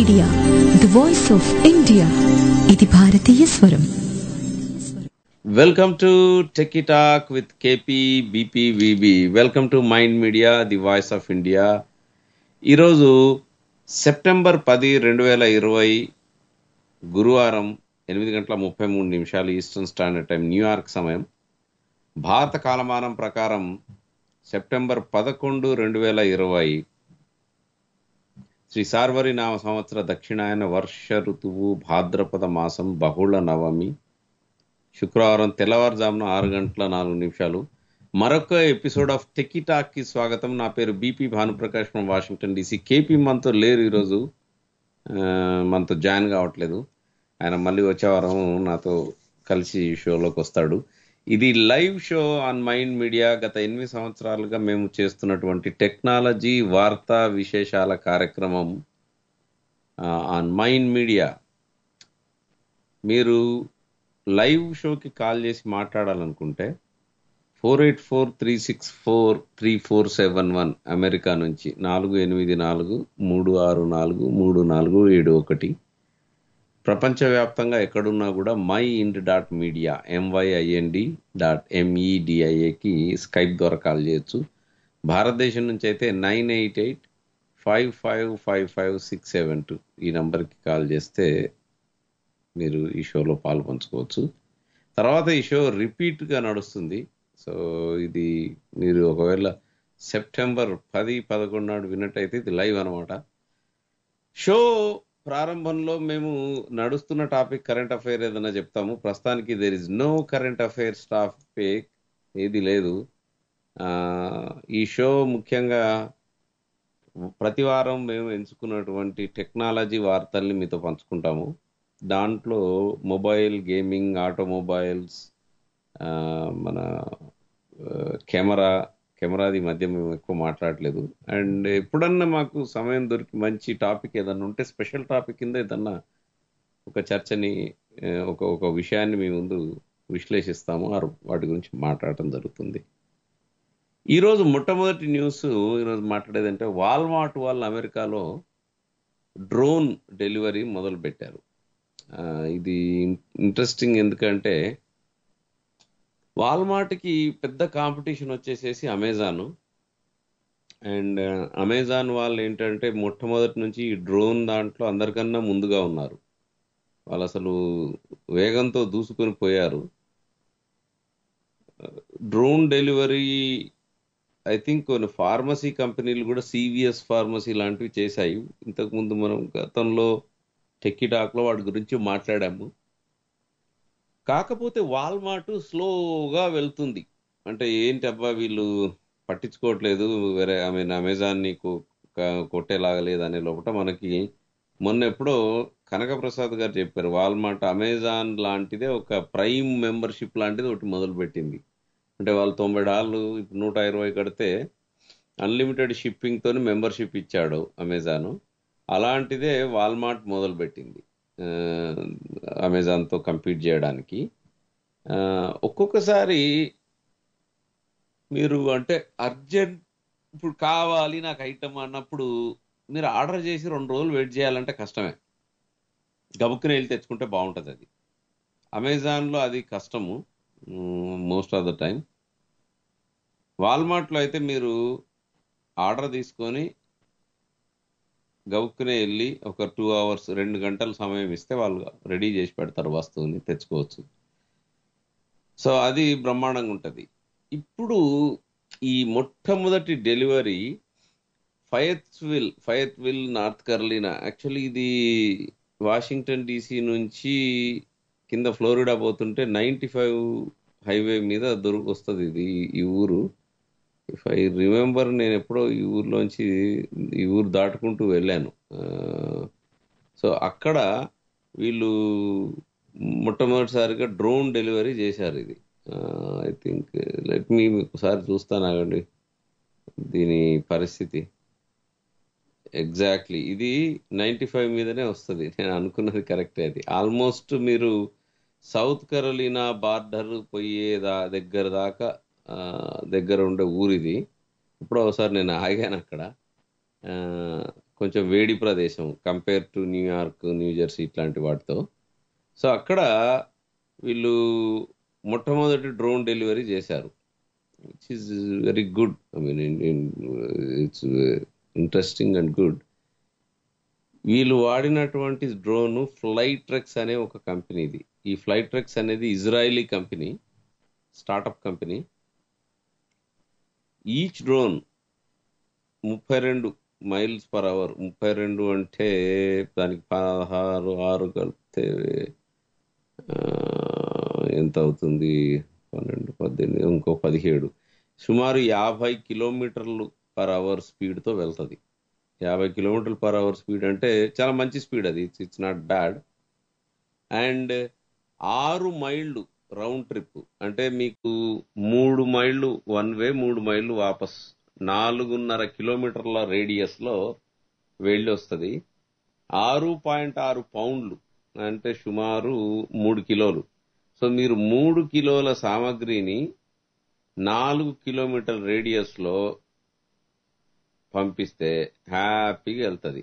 Media the voice of India ఇది భారతీయ స్వరం welcome to techie talk with KP BPVB welcome to mind media the voice of India ఈరోజు September పది రెండు వేల ఇరవై గురువారం ఎనిమిది గంటల ముప్పై మూడు నిమిషాలు ఈస్టర్న్ స్టాండర్డ్ టైం న్యూయార్క్ సమయం భారత కాలమానం ప్రకారం సెప్టెంబర్ పదకొండు రెండు వేల ఇరవై శ్రీ సార్వరి నామ సంవత్సర దక్షిణాయన వర్ష ఋతువు భాద్రపద మాసం బహుళ నవమి శుక్రవారం తెల్లవారుజామున ఆరు గంటల నాలుగు నిమిషాలు మరొక ఎపిసోడ్ ఆఫ్ టెకీ టాక్ కి స్వాగతం నా పేరు BP Bhanuprakash from Washington DC KP మనతో లేరు ఈరోజు ఆ, మనతో జాయిన్ కావట్లేదు ఆయన మళ్ళీ వచ్చే వారం నాతో కలిసి షోలోకి వస్తాడు ఇది live show on mind media గత ఎనిమిది సంవత్సరాలుగా మేము చేస్తున్నటువంటి టెక్నాలజీ వార్తా విశేషాల కార్యక్రమం ఆన్ మైండ్ మీడియా మీరు లైవ్ షోకి కాల్ చేసి మాట్లాడాలనుకుంటే four eight four three six four three four seven one America నుంచి నాలుగు ఎనిమిది నాలుగు మూడు ఆరు నాలుగు మూడు నాలుగు ఏడు ఒకటి ప్రపంచవ్యాప్తంగా ఎక్కడున్నా కూడా myind dot media M Y I N D dot ఎంఈడిఐఏకి స్కైప్ ద్వారా కాల్ చేయొచ్చు భారతదేశం నుంచి అయితే nine eight eight five five five five six seven two ఈ నంబర్కి కాల్ చేస్తే మీరు ఈ షోలో పాలు పంచుకోవచ్చు తర్వాత ఈ షో రిపీట్గా నడుస్తుంది సో ఇది మీరు ఒకవేళ సెప్టెంబర్ పది పదకొండు నాడు విన్నట్టయితే ఇది లైవ్ అనమాట షో ప్రారంభంలో మేము నడుస్తున్న టాపిక్ కరెంట్ అఫైర్ ఏదైనా చెప్తాము ప్రస్తుతానికి there is no current affair topic ఏది లేదు ఆ, ఈ షో ముఖ్యంగా ప్రతి వారం మేము ఎంచుకున్నటువంటి టెక్నాలజీ వార్తల్ని మీతో పంచుకుంటాము దాంట్లో మొబైల్ గేమింగ్ ఆటోమొబైల్స్ ఆ, మన ఆ, కెమెరా కెమెరాది మధ్య మేము ఎక్కువ మాట్లాడలేదు అండ్ ఎప్పుడన్నా మాకు సమయం దొరికి మంచి టాపిక్ ఏదన్నా ఉంటే స్పెషల్ టాపిక్ కింద ఏదన్నా ఒక చర్చని ఆ, ఒక ఒక విషయాన్ని మీ ముందు విశ్లేషిస్తాము ఆర్ వాటి గురించి మాట్లాడటం జరుగుతుంది ఈరోజు మొట్టమొదటి న్యూస్ ఈరోజు మాట్లాడేదంటే వాల్మార్ట్ వాళ్ళు అమెరికాలో డ్రోన్ డెలివరీ మొదలు పెట్టారు ఆ, ఇది ఇంట్రెస్టింగ్ ఎందుకంటే వాల్మార్ట్కి పెద్ద కాంపిటీషన్ వచ్చేసేసి అమెజాన్ అండ్ అమెజాన్ వాళ్ళు ఏంటంటే మొట్టమొదటి నుంచి ఈ డ్రోన్ దాంట్లో అందరికన్నా ముందుగా ఉన్నారు వాళ్ళు అసలు వేగంతో దూసుకొని పోయారు డ్రోన్ డెలివరీ ఐ థింక్ కొన్ని ఫార్మసీ కంపెనీలు కూడా సివిఎస్ ఫార్మసీ లాంటివి చేశాయి ఇంతకుముందు మనం గతంలో టెక్కీ టాక్లో వాటి గురించి మాట్లాడాము కాకపోతే వాల్మార్ట్ స్లోగా వెళ్తుంది అంటే ఏంటి అబ్బా వీళ్ళు పట్టించుకోవట్లేదు వేరే ఐ మీన్ అమెజాన్ని కొ- క- కొట్టేలాగా లేదనే లోపల మనకి మొన్న ఎప్పుడో కనకప్రసాద్ గారు చెప్పారు వాల్మార్ట్ అమెజాన్ లాంటిదే ఒక ప్రైమ్ మెంబర్షిప్ లాంటిది ఒకటి మొదలు పెట్టింది అంటే వాళ్ళు తొంభై డాలర్లు ఇప్పుడు నూట ఇరవై కడితే అన్లిమిటెడ్ షిప్పింగ్ తోని మెంబర్షిప్ ఇచ్చాడు అమెజాన్ అలాంటిదే వాల్మార్ట్ మొదలు పెట్టింది ఆ, అమెజాన్తో కంపీట్ చేయడానికి ఆ, ఒక్కొక్కసారి మీరు అంటే అర్జెంట్ ఇప్పుడు కావాలి నాకు ఐటమ్ అన్నప్పుడు మీరు ఆర్డర్ చేసి రెండు రోజులు వెయిట్ చేయాలంటే కష్టమే గబుక్కుని వెళ్ళి తెచ్చుకుంటే బాగుంటుంది అది అమెజాన్లో అది కష్టము మోస్ట్ ఆఫ్ ద టైం వాల్మార్ట్లో అయితే మీరు ఆర్డర్ తీసుకొని గబుక్కునే వెళ్ళి ఒక టూ అవర్స్ రెండు గంటల సమయం ఇస్తే వాళ్ళు రెడీ చేసి పెడతారు వస్తువుని తెచ్చుకోవచ్చు సో అది బ్రహ్మాండంగా ఉంటుంది ఇప్పుడు ఈ మొట్టమొదటి delivery Fayetteville Fayetteville North Carolina actually ఇది వాషింగ్టన్ డీసీ నుంచి కింద ఫ్లోరిడా పోతుంటే నైంటీ ఫైవ్ హైవే మీద దొరికి వస్తుంది ఇది ఈ ఊరు ఇఫ్ ఐ రిమెంబర్ నేను ఎప్పుడో ఈ ఊర్లోంచి ఈ ఊరు దాటుకుంటూ వెళ్ళాను సో అక్కడ వీళ్ళు మొట్టమొదటిసారిగా డ్రోన్ డెలివరీ చేశారు ఇది ఐ థింక్ లెట్ మీ ఒకసారి చూస్తాను ఆగండి దీని పరిస్థితి ఎగ్జాక్ట్లీ ఇది నైంటీ ఫైవ్ మీదనే వస్తుంది నేను అనుకున్నది కరెక్టే అది ఆల్మోస్ట్ మీరు సౌత్ కరోలినా బార్డర్ పోయే దా దగ్గర దాకా ఆ, దగ్గర ఉండే ఊరిది ఇప్పుడు ఒకసారి నేను ఆగాను అక్కడ ఆ, కొంచెం వేడి ప్రదేశం కంపేర్ టు న్యూయార్క్ న్యూజెర్సీ ఇట్లాంటి వాటితో సో అక్కడ వీళ్ళు మొట్టమొదటి డ్రోన్ డెలివరీ చేశారు which is very good I mean it's interesting and good వీళ్ళు వాడినటువంటి డ్రోన్ ఫ్లైట్ ట్రెక్స్ అనే ఒక కంపెనీది ఈ ఫ్లైట్ ట్రెక్స్ అనేది Israeli company startup company each drone ముప్పై రెండు మైల్స్ పర్ అవర్ ముప్పై రెండు అంటే దానికి పదహారు ఆరు కలిపితే ఆ, ఎంత అవుతుంది పన్నెండు పద్దెనిమిది ఇంకో పదిహేడు సుమారు యాభై కిలోమీటర్లు పర్ అవర్ స్పీడ్తో వెళ్తుంది యాభై కిలోమీటర్లు పర్ అవర్ స్పీడ్ అంటే చాలా మంచి స్పీడ్ అది it's it's not bad and ఆరు మైళ్ళు రౌండ్ ట్రిప్ అంటే మీకు మూడు మైళ్ళు వన్ వే మూడు మైళ్ళు వాపస్ నాలుగున్నర కిలోమీటర్ల రేడియస్ లో వెళ్ళి వస్తుంది ఆరు పాయింట్ ఆరు పౌండ్లు అంటే సుమారు మూడు కిలోలు సో మీరు మూడు కిలోల సామాగ్రిని నాలుగు కిలోమీటర్ రేడియస్ లో పంపిస్తే హ్యాపీగా వెళ్తుంది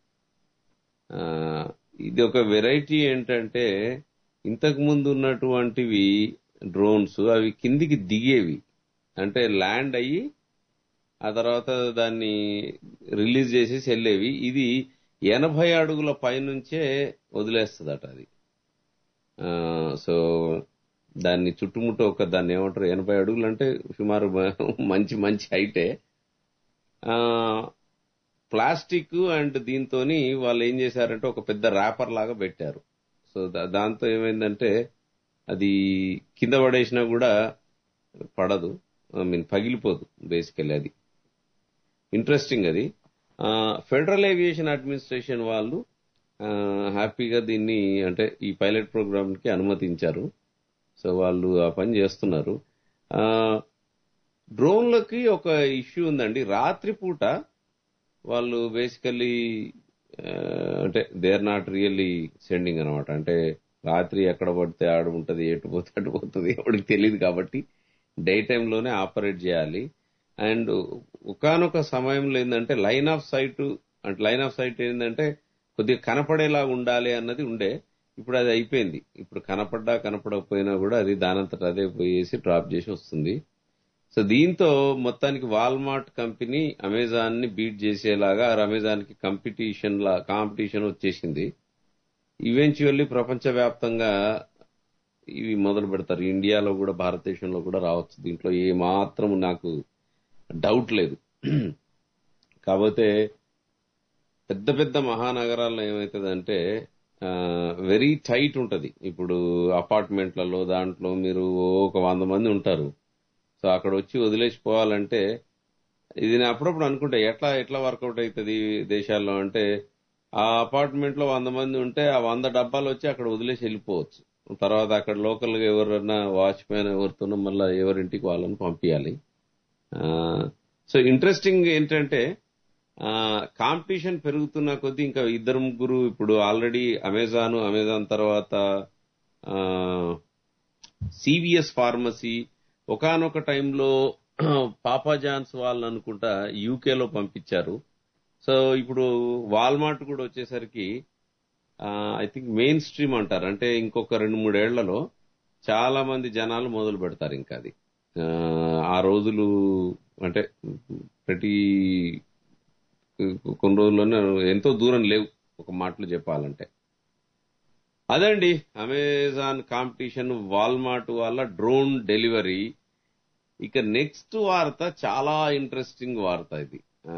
ఆ, ఇది ఒక వెరైటీ ఏంటంటే ఇంతకు ముందు ఉన్నటువంటివి డ్రోన్స్ అవి కిందికి దిగేవి అంటే ల్యాండ్ అయ్యి ఆ తర్వాత దాన్ని రిలీజ్ చేసేసి వెళ్ళేవి ఇది ఎనభై అడుగుల పైనుంచే వదిలేస్తుందట అది ఆ, సో దాన్ని చుట్టుముట్టు ఒక దాన్ని ఏమంటారు ఎనభై అడుగులు అంటే సుమారు మ- మంచి మంచి హైటే ఆ, ప్లాస్టిక్ అండ్ దీంతో వాళ్ళు ఏం చేశారంటే ఒక పెద్ద ర్యాపర్ లాగా పెట్టారు సో దా- దాంతో ఏమైందంటే అది కింద పడేసినా కూడా పడదు ఐ మీన్ పగిలిపోదు బేసికల్లీ అది ఇంట్రెస్టింగ్ అది ఫెడరల్ ఏవియేషన్ అడ్మినిస్ట్రేషన్ వాళ్ళు ఆ, హ్యాపీగా దీన్ని అంటే ఈ పైలట్ ప్రోగ్రామ్ కి అనుమతించారు సో వాళ్ళు ఆ పని చేస్తున్నారు ఆ, డ్రోన్లకి ఒక ఇష్యూ ఉందండి రాత్రిపూట వాళ్ళు బేసికల్లీ అంటే they are not really sending అనమాట అంటే రాత్రి ఎక్కడ పడితే ఆడ ఉంటది ఎటు పోతే అటు పోతుంది ఎవరికి తెలియదు కాబట్టి డే లోనే ఆపరేట్ చేయాలి అండ్ ఒకనొక సమయంలో ఏంటంటే లైన్ ఆఫ్ సైట్ అంటే లైన్ ఆఫ్ సైట్ ఏంటంటే కొద్దిగా కనపడేలా ఉండాలి అన్నది ఉండే ఇప్పుడు అది అయిపోయింది ఇప్పుడు కనపడ్డా కనపడకపోయినా కూడా అది దానంతట అదే పోయేసి డ్రాప్ చేసి వస్తుంది సో దీంతో మొత్తానికి వాల్మార్ట్ కంపెనీ అమెజాన్ ని బీట్ చేసేలాగా అమెజాన్ కి కంపిటీషన్ లా కాంపిటీషన్ వచ్చేసింది ఈవెన్చువల్లీ ప్రపంచవ్యాప్తంగా ఇవి మొదలు పెడతారు ఇండియాలో కూడా భారతదేశంలో కూడా రావచ్చు దీంట్లో ఏ మాత్రం నాకు డౌట్ లేదు కాకపోతే పెద్ద పెద్ద మహానగరాల్లో ఏమవుతుందంటే వెరీ టైట్ ఉంటది ఇప్పుడు అపార్ట్మెంట్లలో దాంట్లో మీరు ఒక వంద మంది ఉంటారు సో అక్కడ వచ్చి వదిలేసిపోవాలంటే ఇది నేను అప్పుడప్పుడు అనుకుంటా ఎట్లా ఎట్లా వర్కౌట్ అవుతుంది దేశాల్లో అంటే ఆ అపార్ట్మెంట్ లో వంద మంది ఉంటే ఆ వంద డబ్బాలు వచ్చి అక్కడ వదిలేసి వెళ్ళిపోవచ్చు తర్వాత అక్కడ లోకల్ గా ఎవరన్నా వాచ్మెన్ ఎవరితోనో మళ్ళీ ఎవరింటికి వాళ్ళని పంపించాలి సో ఇంట్రెస్టింగ్ ఏంటంటే కాంపిటీషన్ పెరుగుతున్న కొద్దీ ఇంకా ఇద్దరు ముగ్గురు ఇప్పుడు ఆల్రెడీ అమెజాన్ అమెజాన్ తర్వాత సివిఎస్ ఫార్మసీ ఒకనొక టైంలో పాపా జాన్స్ వాళ్ళు అనుకుంటా యూకేలో పంపించారు సో ఇప్పుడు వాల్మార్ట్ కూడా వచ్చేసరికి ఐ థింక్ మెయిన్ స్ట్రీమ్ అంటారు అంటే ఇంకొక రెండు మూడేళ్లలో చాలా మంది జనాలు మొదలు పెడతారు ఇంకా అది ఆ, ఆ రోజులు అంటే ప్రతి కొన్ని రోజుల్లోనే ఎంతో దూరం లేవు ఒక మాటలో చెప్పాలంటే అదండి అమెజాన్ కాంపిటీషన్ వాల్మార్ట్ వాళ్ళ డ్రోన్ డెలివరీ ఇక నెక్స్ట్ వార్త చాలా ఇంట్రెస్టింగ్ వార్త ఇది ఆ,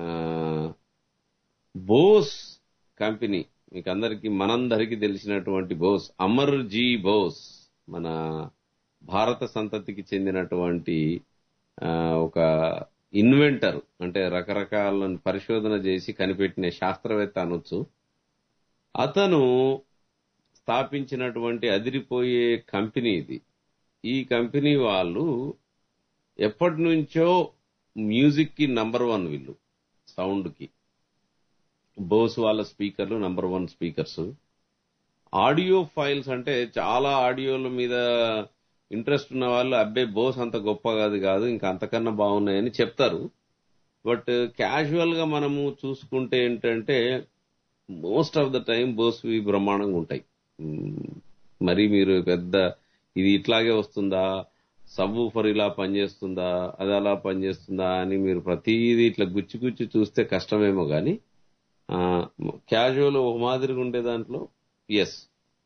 బోస్ కంపెనీ మీకు అందరికి మనందరికి తెలిసినటువంటి బోస్ అమర్ జీ బోస్ మన భారత సంతతికి చెందినటువంటి ఆ, ఒక ఇన్వెంటర్ అంటే రకరకాల పరిశోధన చేసి కనిపెట్టిన శాస్త్రవేత్త అనొచ్చు అతను స్థాపించినటువంటి అదిరిపోయే కంపెనీ ఇది ఈ కంపెనీ వాళ్ళు ఎప్పటి నుంచో మ్యూజిక్ కి నంబర్ వన్ వీళ్ళు సౌండ్ కి బోస్ వాళ్ళ స్పీకర్లు number one speakers audio files అంటే చాలా ఆడియోల మీద ఇంట్రెస్ట్ ఉన్న వాళ్ళు అబ్బే బోస్ అంత గొప్ప కాదు కాదు ఇంకా అంతకన్నా బాగున్నాయని చెప్తారు బట్ క్యాజువల్ గా మనము చూసుకుంటే ఏంటంటే మోస్ట్ ఆఫ్ ద టైం బోస్వి బ్రహ్మాండంగా ఉంటాయి మ్, మరి మీరు పెద్ద ఇది ఇట్లాగే వస్తుందా సబ్ ఫర్ ఇలా పనిచేస్తుందా అది అలా పనిచేస్తుందా అని మీరు ప్రతిదీ ఇట్లా గుచ్చి గుచ్చి చూస్తే కష్టమేమో కానీ క్యాజువల్ ఒక మాదిరిగా ఉండే దాంట్లో ఎస్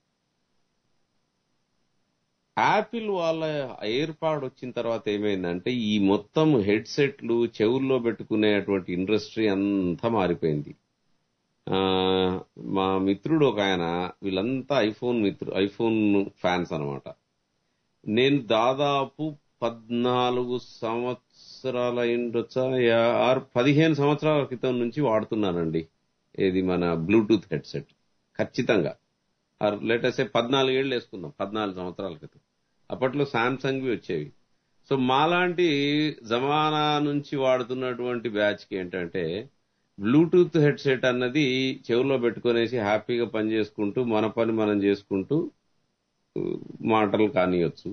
యాపిల్ వాళ్ళ ఏర్పాటు వచ్చిన తర్వాత ఏమైందంటే ఈ మొత్తం హెడ్సెట్లు చెవుల్లో పెట్టుకునేటువంటి ఇండస్ట్రీ అంతా మారిపోయింది ఆ, మా మిత్రుడు ఒక ఆయన వీళ్ళంతా ఐఫోన్ మిత్రు ఐఫోన్ ఫ్యాన్స్ అన్నమాట నేను దాదాపు పద్నాలుగు సంవత్సరాల అయిండొచ్చా యా- ఆరు పదిహేను సంవత్సరాల క్రితం నుంచి వాడుతున్నానండి ఏది మన బ్లూటూత్ హెడ్సెట్ ఖచ్చితంగా లేటెస్ట్ పద్నాలుగేళ్ళు వేసుకుందాం పద్నాలుగు సంవత్సరాల క్రితం అప్పట్లో సామ్సంగ్ వచ్చేవి సో మాలాంటి జమానా నుంచి వాడుతున్నటువంటి బ్యాచ్ కి ఏంటంటే బ్లూటూత్ హెడ్సెట్ అన్నది చెవులో పెట్టుకునేసి హ్యాపీగా పని చేసుకుంటూ మన పని మనం చేసుకుంటూ ఉ, మాటలు కానియొచ్చు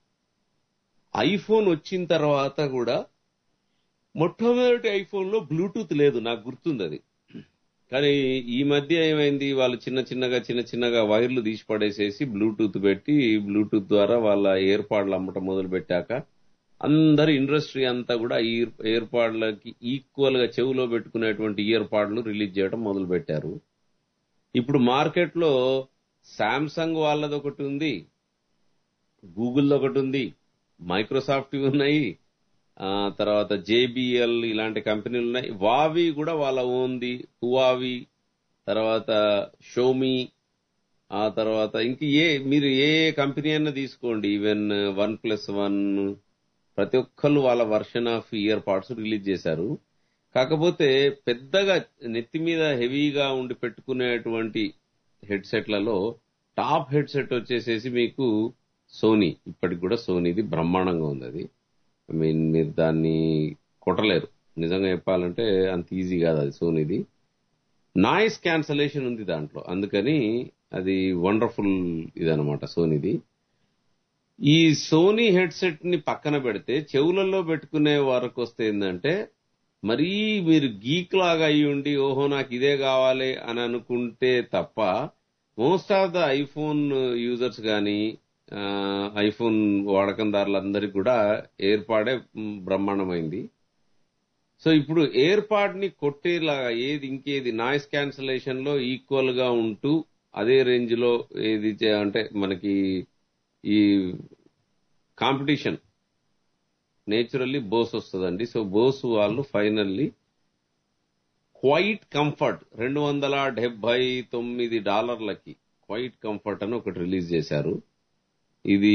ఐఫోన్ వచ్చిన తర్వాత కూడా మొట్టమొదటి ఐఫోన్ లో బ్లూటూత్ లేదు నాకు గుర్తుంది అది కానీ ఈ మధ్య ఏమైంది వాళ్ళు చిన్న చిన్నగా చిన్న చిన్నగా వైర్లు తీసి పడేసేసి బ్లూటూత్ పెట్టి బ్లూటూత్ ద్వారా వాళ్ళ ఏర్పాట్లు అమ్మటం మొదలు పెట్టాక అందరి ఇండస్ట్రీ అంతా కూడా ఈ ఏర్పాట్లకి ఈక్వల్ గా చెవులో పెట్టుకునేటువంటి ఇయర్ పాడ్లు రిలీజ్ చేయడం మొదలు పెట్టారు ఇప్పుడు మార్కెట్ లో శాంసంగ్ వాళ్ళది ఒకటి ఉంది గూగుల్ ఒకటి ఉంది మైక్రోసాఫ్ట్ ఉన్నాయి ఆ తర్వాత జేబిఎల్ ఇలాంటి కంపెనీలు ఉన్నాయి వావి కూడా వాళ్ళ ఓన్ది హువావి తర్వాత షోమి ఆ తర్వాత ఇంక ఏ మీరు ఏ కంపెనీ అయినా తీసుకోండి ఈవెన్ వన్ ప్లస్ వన్ ప్రతి ఒక్కళ్ళు వాళ్ళ version of earpods release చేశారు కాకపోతే పెద్దగా నెత్తి మీద హెవీగా ఉండి పెట్టుకునేటువంటి హెడ్సెట్లలో టాప్ హెడ్సెట్ వచ్చేసేసి మీకు సోనీ ఇప్పటికి కూడా సోనీది బ్రహ్మాండంగా ఉంది అది ఐ మీన్ మీరు దాన్ని కొట్టలేరు నిజంగా చెప్పాలంటే అంత ఈజీ కాదు అది సోనీది నాయిస్ క్యాన్సలేషన్ ఉంది దాంట్లో అందుకని అది వండర్ఫుల్ ఇదనమాట సోనీది ఈ సోనీ హెడ్సెట్ ని పక్కన పెడితే చెవులలో పెట్టుకునే వరకు వస్తే ఏంటంటే మరీ మీరు గీక్ లాగా అయి ఉండి ఓహో నాకు ఇదే కావాలి అని అనుకుంటే తప్ప most of the iPhone users కానీ ఐఫోన్ వాడకందారులందరికీ కూడా ఏర్పాడే మ్, బ్రహ్మాండమైంది సో ఇప్పుడు ఏర్పాడ్ ని కొట్టేలాగా ఏది ఇంకేది నాయిస్ క్యాన్సలేషన్ లో ఈక్వల్ గా ఉంటూ అదే రేంజ్ లో ఏది చే- అంటే మనకి ఈ కాంపిటీషన్ నేచురల్లీ బోస్ వస్తుందండి సో బోస్ వాళ్ళు ఫైనల్లీ క్వైట్ కంఫర్ట్ రెండు వందల డెబ్బై తొమ్మిది డాలర్లకి క్వైట్ కంఫర్ట్ అని ఒకటి రిలీజ్ చేశారు ఇది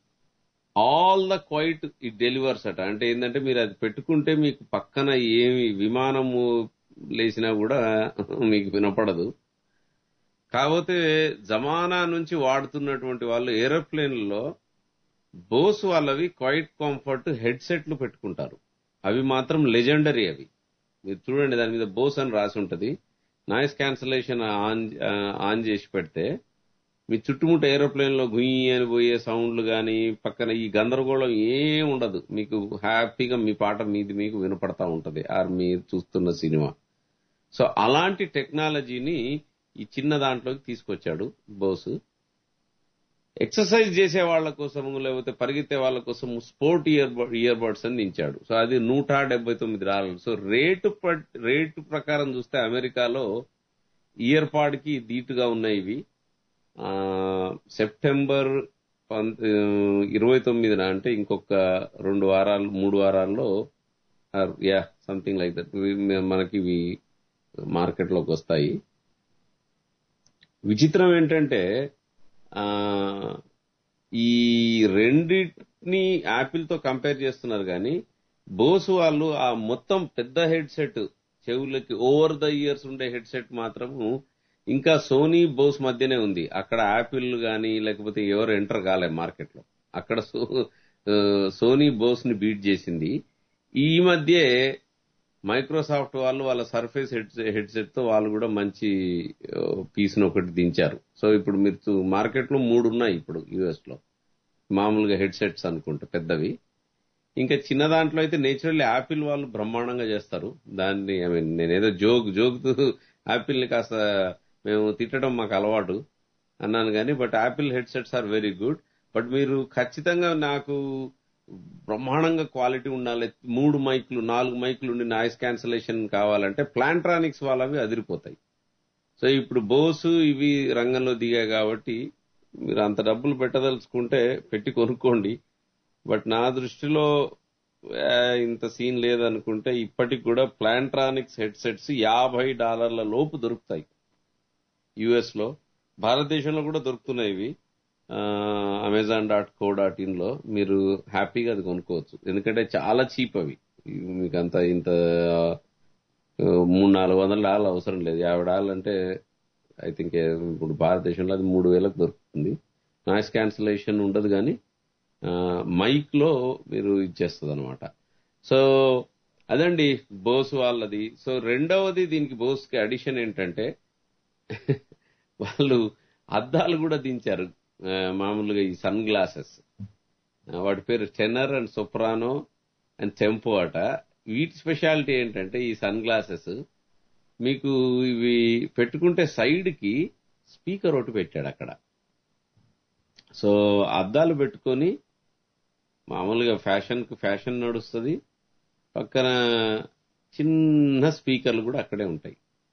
all the quiet it delivers అట అంటే ఏంటంటే మీరు అది పెట్టుకుంటే మీకు పక్కన ఏమి విమానము లేచినా కూడా మీకు వినపడదు కాకపోతే జమానా నుంచి వాడుతున్నటువంటి వాళ్ళు ఏరోప్లేన్లలో బోస్ వాళ్ళవి క్వైట్ కంఫర్ట్ హెడ్సెట్లు పెట్టుకుంటారు అవి మాత్రం లెజెండరీ అవి మీరు చూడండి దాని మీద బోస్ అని రాసి ఉంటది నాయిస్ క్యాన్సలేషన్ ఆన్ ఆ, ఆన్ చేసి పెడితే మీ చుట్టుముట్ట ఏరోప్లేన్ లో గుయ్యి అని పోయే సౌండ్లు గాని పక్కన ఈ గందరగోళం ఏం ఉండదు మీకు హ్యాపీగా మీ పాట మీది మీకు వినపడతా ఉంటది ఆర్ మీరు చూస్తున్న సినిమా సో అలాంటి టెక్నాలజీని ఈ చిన్న దాంట్లోకి తీసుకొచ్చాడు బోస్ ఎక్సర్సైజ్ చేసే వాళ్ళ కోసం లేకపోతే పరిగెత్తే వాళ్ళ కోసం స్పోర్ట్ ఇయర్ ఇయర్ బడ్స్ అని దించాడు సో అది నూట డెబ్బై తొమ్మిది డాలర్లు సో రేటు పట్- రేటు ప్రకారం చూస్తే అమెరికాలో ఇయర్ పాడ్ కి ధీటుగా ఉన్నాయి ఇవి ఆ, సెప్టెంబర్ పంత- ఇరవై తొమ్మిదిన అంటే ఇంకొక రెండు వారాలు మూడు వారాల్లో యా సంథింగ్ లైక్ దట్ మనకి ఇవి మార్కెట్లోకి వస్తాయి విచిత్రం ఏంటంటే ఆ ఈ రెండింటిని యాపిల్ తో కంపేర్ చేస్తున్నారు కానీ బోస్ వాళ్ళు ఆ మొత్తం పెద్ద హెడ్ సెట్ చెవులకి ఓవర్ ద ఇయర్స్ ఉండే హెడ్ సెట్ మాత్రము ఇంకా సోనీ బోస్ మధ్యనే ఉంది అక్కడ యాపిల్ గానీ లేకపోతే ఎవరు ఎంటర్ కాలే మార్కెట్ లో అక్కడ సో- ఆ, సోనీ బోస్ ని బీట్ చేసింది ఈ మధ్య మైక్రోసాఫ్ట్ వాళ్ళు వాళ్ళ సర్ఫేస్ హెడ్ హెడ్సెట్ తో వాళ్ళు కూడా మంచి పీస్ ని ఒకటి దించారు సో ఇప్పుడు మీరు మార్కెట్ లో మూడు ఉన్నాయి ఇప్పుడు యుఎస్ లో మామూలుగా హెడ్సెట్స్ అనుకుంటే పెద్దవి ఇంకా చిన్న దాంట్లో అయితే నేచురల్లీ యాపిల్ వాళ్ళు బ్రహ్మాండంగా చేస్తారు దాన్ని ఐ మీన్ నేనేదో జోక్ జోకుతూ యాపిల్ని కాస్త మేము తిట్టడం మాకు అలవాటు అన్నాను కానీ but Apple headsets are very good but మీరు ఖచ్చితంగా నాకు బ్రహ్మాండంగా క్వాలిటీ ఉండాలి మూడు మైక్లు నాలుగు మైక్లు ఉండి నాయిస్ క్యాన్సలేషన్ కావాలంటే ప్లాంట్రానిక్స్ వాళ్ళవి అదిరిపోతాయి సో ఇప్పుడు బోసు ఇవి రంగంలో దిగాయి కాబట్టి మీరు అంత డబ్బులు పెట్టదలుచుకుంటే పెట్టి కొనుక్కోండి బట్ నా దృష్టిలో ఆ, ఇంత సీన్ లేదనుకుంటే ఇప్పటికి కూడా ప్లాంట్రానిక్స్ హెడ్సెట్స్ యాభై డాలర్ల లోపు దొరుకుతాయి యుఎస్ లో భారతదేశంలో కూడా దొరుకుతున్నాయి ఇవి Amazon dot co dot in లో మీరు హ్యాపీగా అది కొనుక్కోవచ్చు ఎందుకంటే చాలా చీప్ అవి ఇవి మీకు అంత ఇంత ఆ, మూడు నాలుగు వందల డాలర్లు అవసరం లేదు యాభై డాలర్లు అంటే ఐ థింక్ ఇప్పుడు భారతదేశంలో అది మూడు వేలకు దొరుకుతుంది నాయిస్ క్యాన్సలేషన్ ఉండదు కానీ మైక్ లో మీరు ఇచ్చేస్తుంది అనమాట సో అదండి బోస్ వాళ్ళది సో రెండవది దీనికి బోస్ కి అడిషన్ ఏంటంటే వాళ్ళు అద్దాలు కూడా దించారు ఆ, మామూలుగా ఈ సన్ గ్లాసెస్ వాటి పేరు Tenor and Soprano and Tempo అట వీటి స్పెషాలిటీ ఏంటంటే ఈ సన్ గ్లాసెస్ మీకు ఇవి పెట్టుకుంటే సైడ్ కి స్పీకర్ ఒకటి పెట్టాడు అక్కడ సో అద్దాలు పెట్టుకొని మామూలుగా ఫ్యాషన్ కు ఫ్యాషన్ నడుస్తుంది పక్కన చిన్న స్పీకర్లు కూడా అక్కడే ఉంటాయి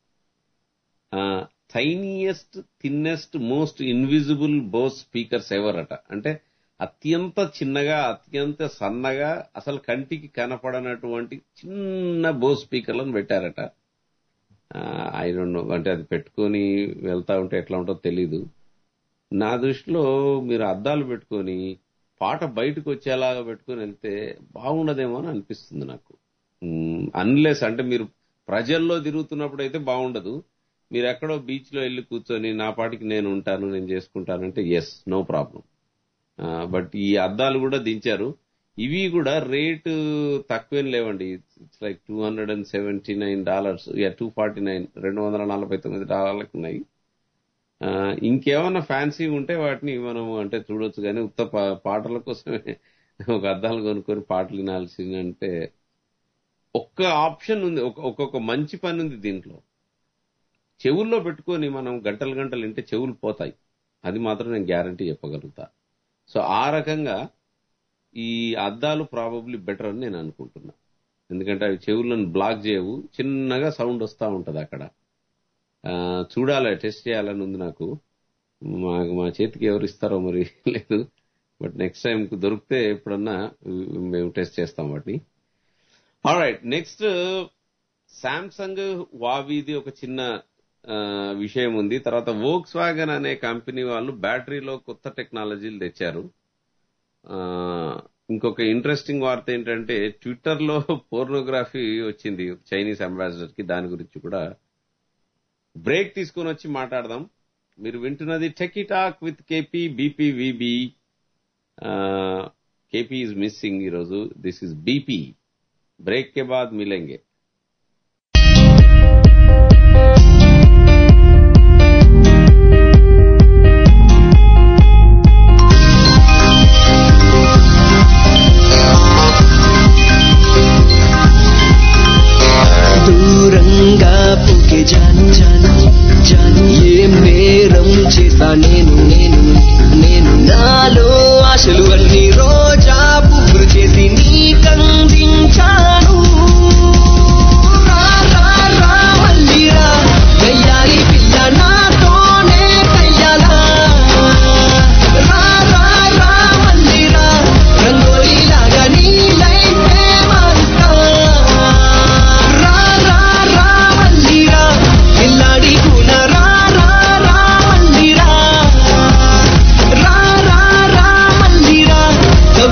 tiniest thinnest most invisible Bose speakers ever అట అంటే అత్యంత చిన్నగా అత్యంత సన్నగా అసలు కంటికి కనపడనటువంటి చిన్న బోస్ స్పీకర్లను పెట్టారట ఐ డోంట్ నో అంటే అది పెట్టుకొని వెళ్తా ఉంటే ఎట్లా ఉంటుందో తెలీదు నా దృష్టిలో మీరు అద్దాలు పెట్టుకొని పాట బయటకు వచ్చేలాగా పెట్టుకొని వెళ్తే బాగుండదేమో అని అనిపిస్తుంది నాకు అన్లెస్ అంటే మీరు ప్రజల్లో తిరుగుతున్నప్పుడు అయితే బాగుండదు మీరు ఎక్కడో బీచ్ లో వెళ్ళి కూర్చొని నా పాటికి నేను ఉంటాను నేను చేసుకుంటానంటే ఎస్ నో ప్రాబ్లం బట్ ఈ అద్దాలు కూడా దించారు ఇవి కూడా రేటు తక్కువేం లేవండి it's like two hundred and seventy nine dollars two forty nine రెండు వందల నలభై తొమ్మిది డాలర్లకు ఉన్నాయి ఆ, ఇంకేమన్నా ఫ్యాన్సీ ఉంటే వాటిని మనం అంటే చూడొచ్చు కానీ ఉత్త పా- పాటల కోసమే ఒక అద్దాలు కొనుక్కొని పాటలు వినాల్సిందంటే ఒక్క ఆప్షన్ ఉంది ఒక- ఒక్కొక్క మంచి పని ఉంది దీంట్లో చెవుల్లో పెట్టుకొని మనం గంటలు గంటలు వింటే చెవులు పోతాయి అది మాత్రం నేను గ్యారంటీ చెప్పగలుగుతా సో ఆ రకంగా ఈ అద్దాలు ప్రాబబ్లీ బెటర్ అని నేను అనుకుంటున్నా ఎందుకంటే అవి చెవులను బ్లాక్ చేయవు చిన్నగా సౌండ్ వస్తూ ఉంటది అక్కడ ఆ, చూడాలి టెస్ట్ చేయాలని ఉంది నాకు మాకు మా చేతికి ఎవరు ఇస్తారో మరి లేదు బట్ నెక్స్ట్ టైం దొరికితే ఎప్పుడన్నా మేము టెస్ట్ చేస్తాం వాటిని రైట్ నెక్స్ట్ శాంసంగ్ వావీది ఒక చిన్న ఆ, విషయం ఉంది తర్వాత వోక్స్ వ్యాగన్ అనే కంపెనీ వాళ్ళు బ్యాటరీలో కొత్త టెక్నాలజీలు తెచ్చారు ఆ, ఇంకొక ఇంట్రెస్టింగ్ వార్త ఏంటంటే ట్విట్టర్ లో పోర్నోగ్రఫీ వచ్చింది చైనీస్ అంబాసిడర్ కి దాని గురించి కూడా బ్రేక్ తీసుకొని వచ్చి మాట్లాడదాం మీరు వింటున్నది techie talk with KP BPVB KP is missing ఈరోజు దిస్ ఇస్ బీపీ బ్రేక్ కే బాద్ మిలేంగే దూరంగా పుకే జాను జాను జాను ఏ మేరం చేస్తా నేను నేను నేను నాలో ఆశలు అన్ని రోజా పువ్వులు చేసి నీ కందించాను రా, రా, రా, మళ్ళీ రా. గయ్యాలి పిల్ల నాతోనే కయ్యాలా రా, రా, రా, మళ్ళీ రా. రంగోలీలాగా నీ లైఫే మారుస్తా రా రా రా మల్లిరా పిల్లాడి కూన రా రా రా మల్లిరా రా రా రా మల్లిరా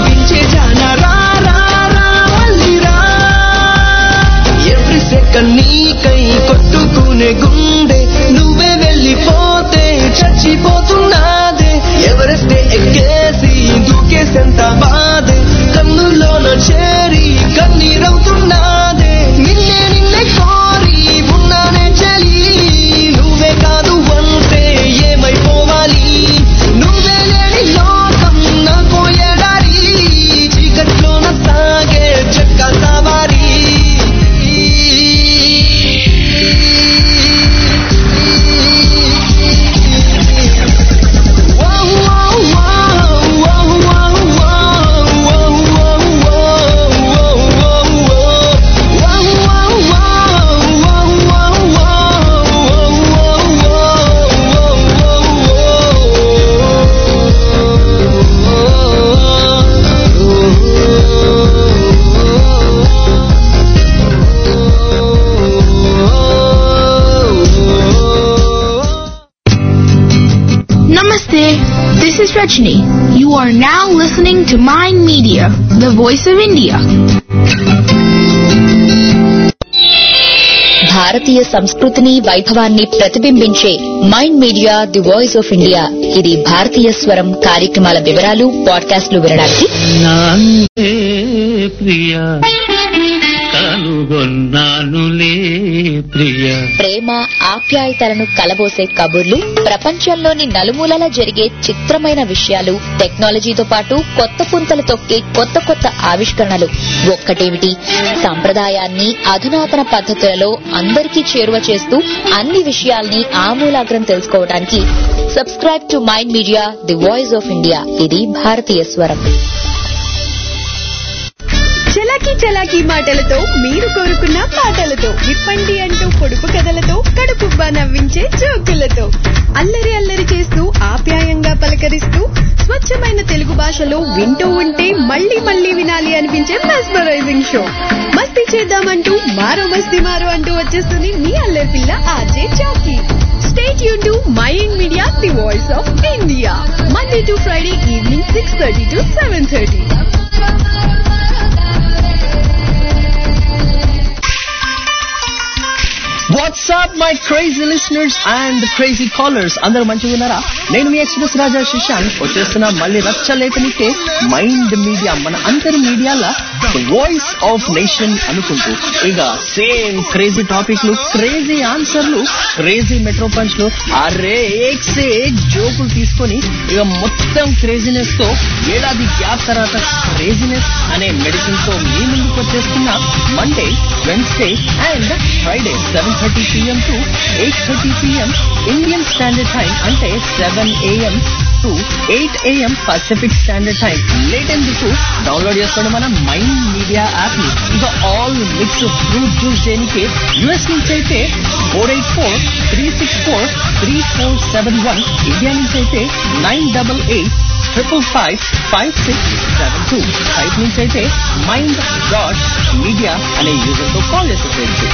Rajni. You are now listening to Mind Media, the voice of India. భారతీయ సంస్కృతిని వైభవాన్ని ప్రతిబింబించే mind media the voice of India ఇది భారతీయ స్వరం కార్యక్రమాల వివరాలు పాడ్కాస్ట్లు వినడానికి నాన్నే ప్రియ కనుగొన్నానులే ప్రియ ప్రేమ ఆప్యాయతలను కలబోసే కబుర్లు ప్రపంచంలోని నలుమూలలా జరిగే చిత్రమైన విషయాలు టెక్నాలజీతో పాటు కొత్త పుంతలు తొక్కే కొత్త కొత్త ఆవిష్కరణలు ఒక్కటేమిటి సంప్రదాయాన్ని అధునాతన పద్ధతులలో అందరికీ చేరువ చేస్తూ అన్ని విషయాల్ని ఆమూలాగ్రం తెలుసుకోవడానికి subscribe to mind media the voice of India ఇది భారతీయ స్వరం చలాకీ చలాకీ మాటలతో మీరు కోరుకున్న పాటలతో విప్పండి అంటూ పొడుపు కథలతో కడుపుబ్బా నవ్వించే జోకులతో అల్లరి అల్లరి చేస్తూ ఆప్యాయంగా పలకరిస్తూ స్వచ్ఛమైన తెలుగు భాషలో వింటూ ఉంటే మళ్ళీ మళ్ళీ వినాలి అనిపించే మెస్మరైజింగ్ షో మస్తీ చేద్దామంటూ మారో మస్తీ మారో అంటూ వచ్చేస్తుంది మీ అల్లరి పిల్ల ఆర్జే చాకీ స్టేట్ యూన్ to mind media the voice of India Monday to Friday evening six thirty to seven thirty what's up my crazy listeners and crazy callers అందరూ మంచిగా ఉన్నారా నేను మీ ఎక్స్ప్రెస్ రాజా శిశాంత్ వచ్చేస్తున్నా మళ్ళీ రచ్చలేతనికే మైండ్ మీడియా మన అందరి మీడియాల వాయిస్ ఆఫ్ నేషన్ అనుకుంటూ ఇక సేమ్ క్రేజీ టాపిక్లు క్రేజీ ఆన్సర్లు క్రేజీ మెట్రో పంచ్లు అరే ఏక్ సే ఏక్ జోకులు తీసుకొని ఇక మొత్తం క్రేజీనెస్ తో ఏడాది గ్యాప్ తర్వాత క్రేజీనెస్ అనే మెడిసిన్ తో మీ ముందుకు వచ్చేస్తున్న Monday Wednesday and Friday seven thirty PM to eight thirty PM Indian standard time అంటే seven AM to eight AM Pacific standard time late ఎందుకు డౌన్లోడ్ చేసుకోండి మన మైండ్ మీడియా యాప్ ని ఇక ఆల్ మిక్స్ ఫ్రూట్ జ్యూస్ చేయడానికి US నుంచి అయితే four eight four three six four three four seven one India నుంచి అయితే nine double eight triple five five six seven two site నుంచి అయితే మైండ్ డాట్ మీడియా అనే యూజర్ తో కాల్ చేసేసేయండి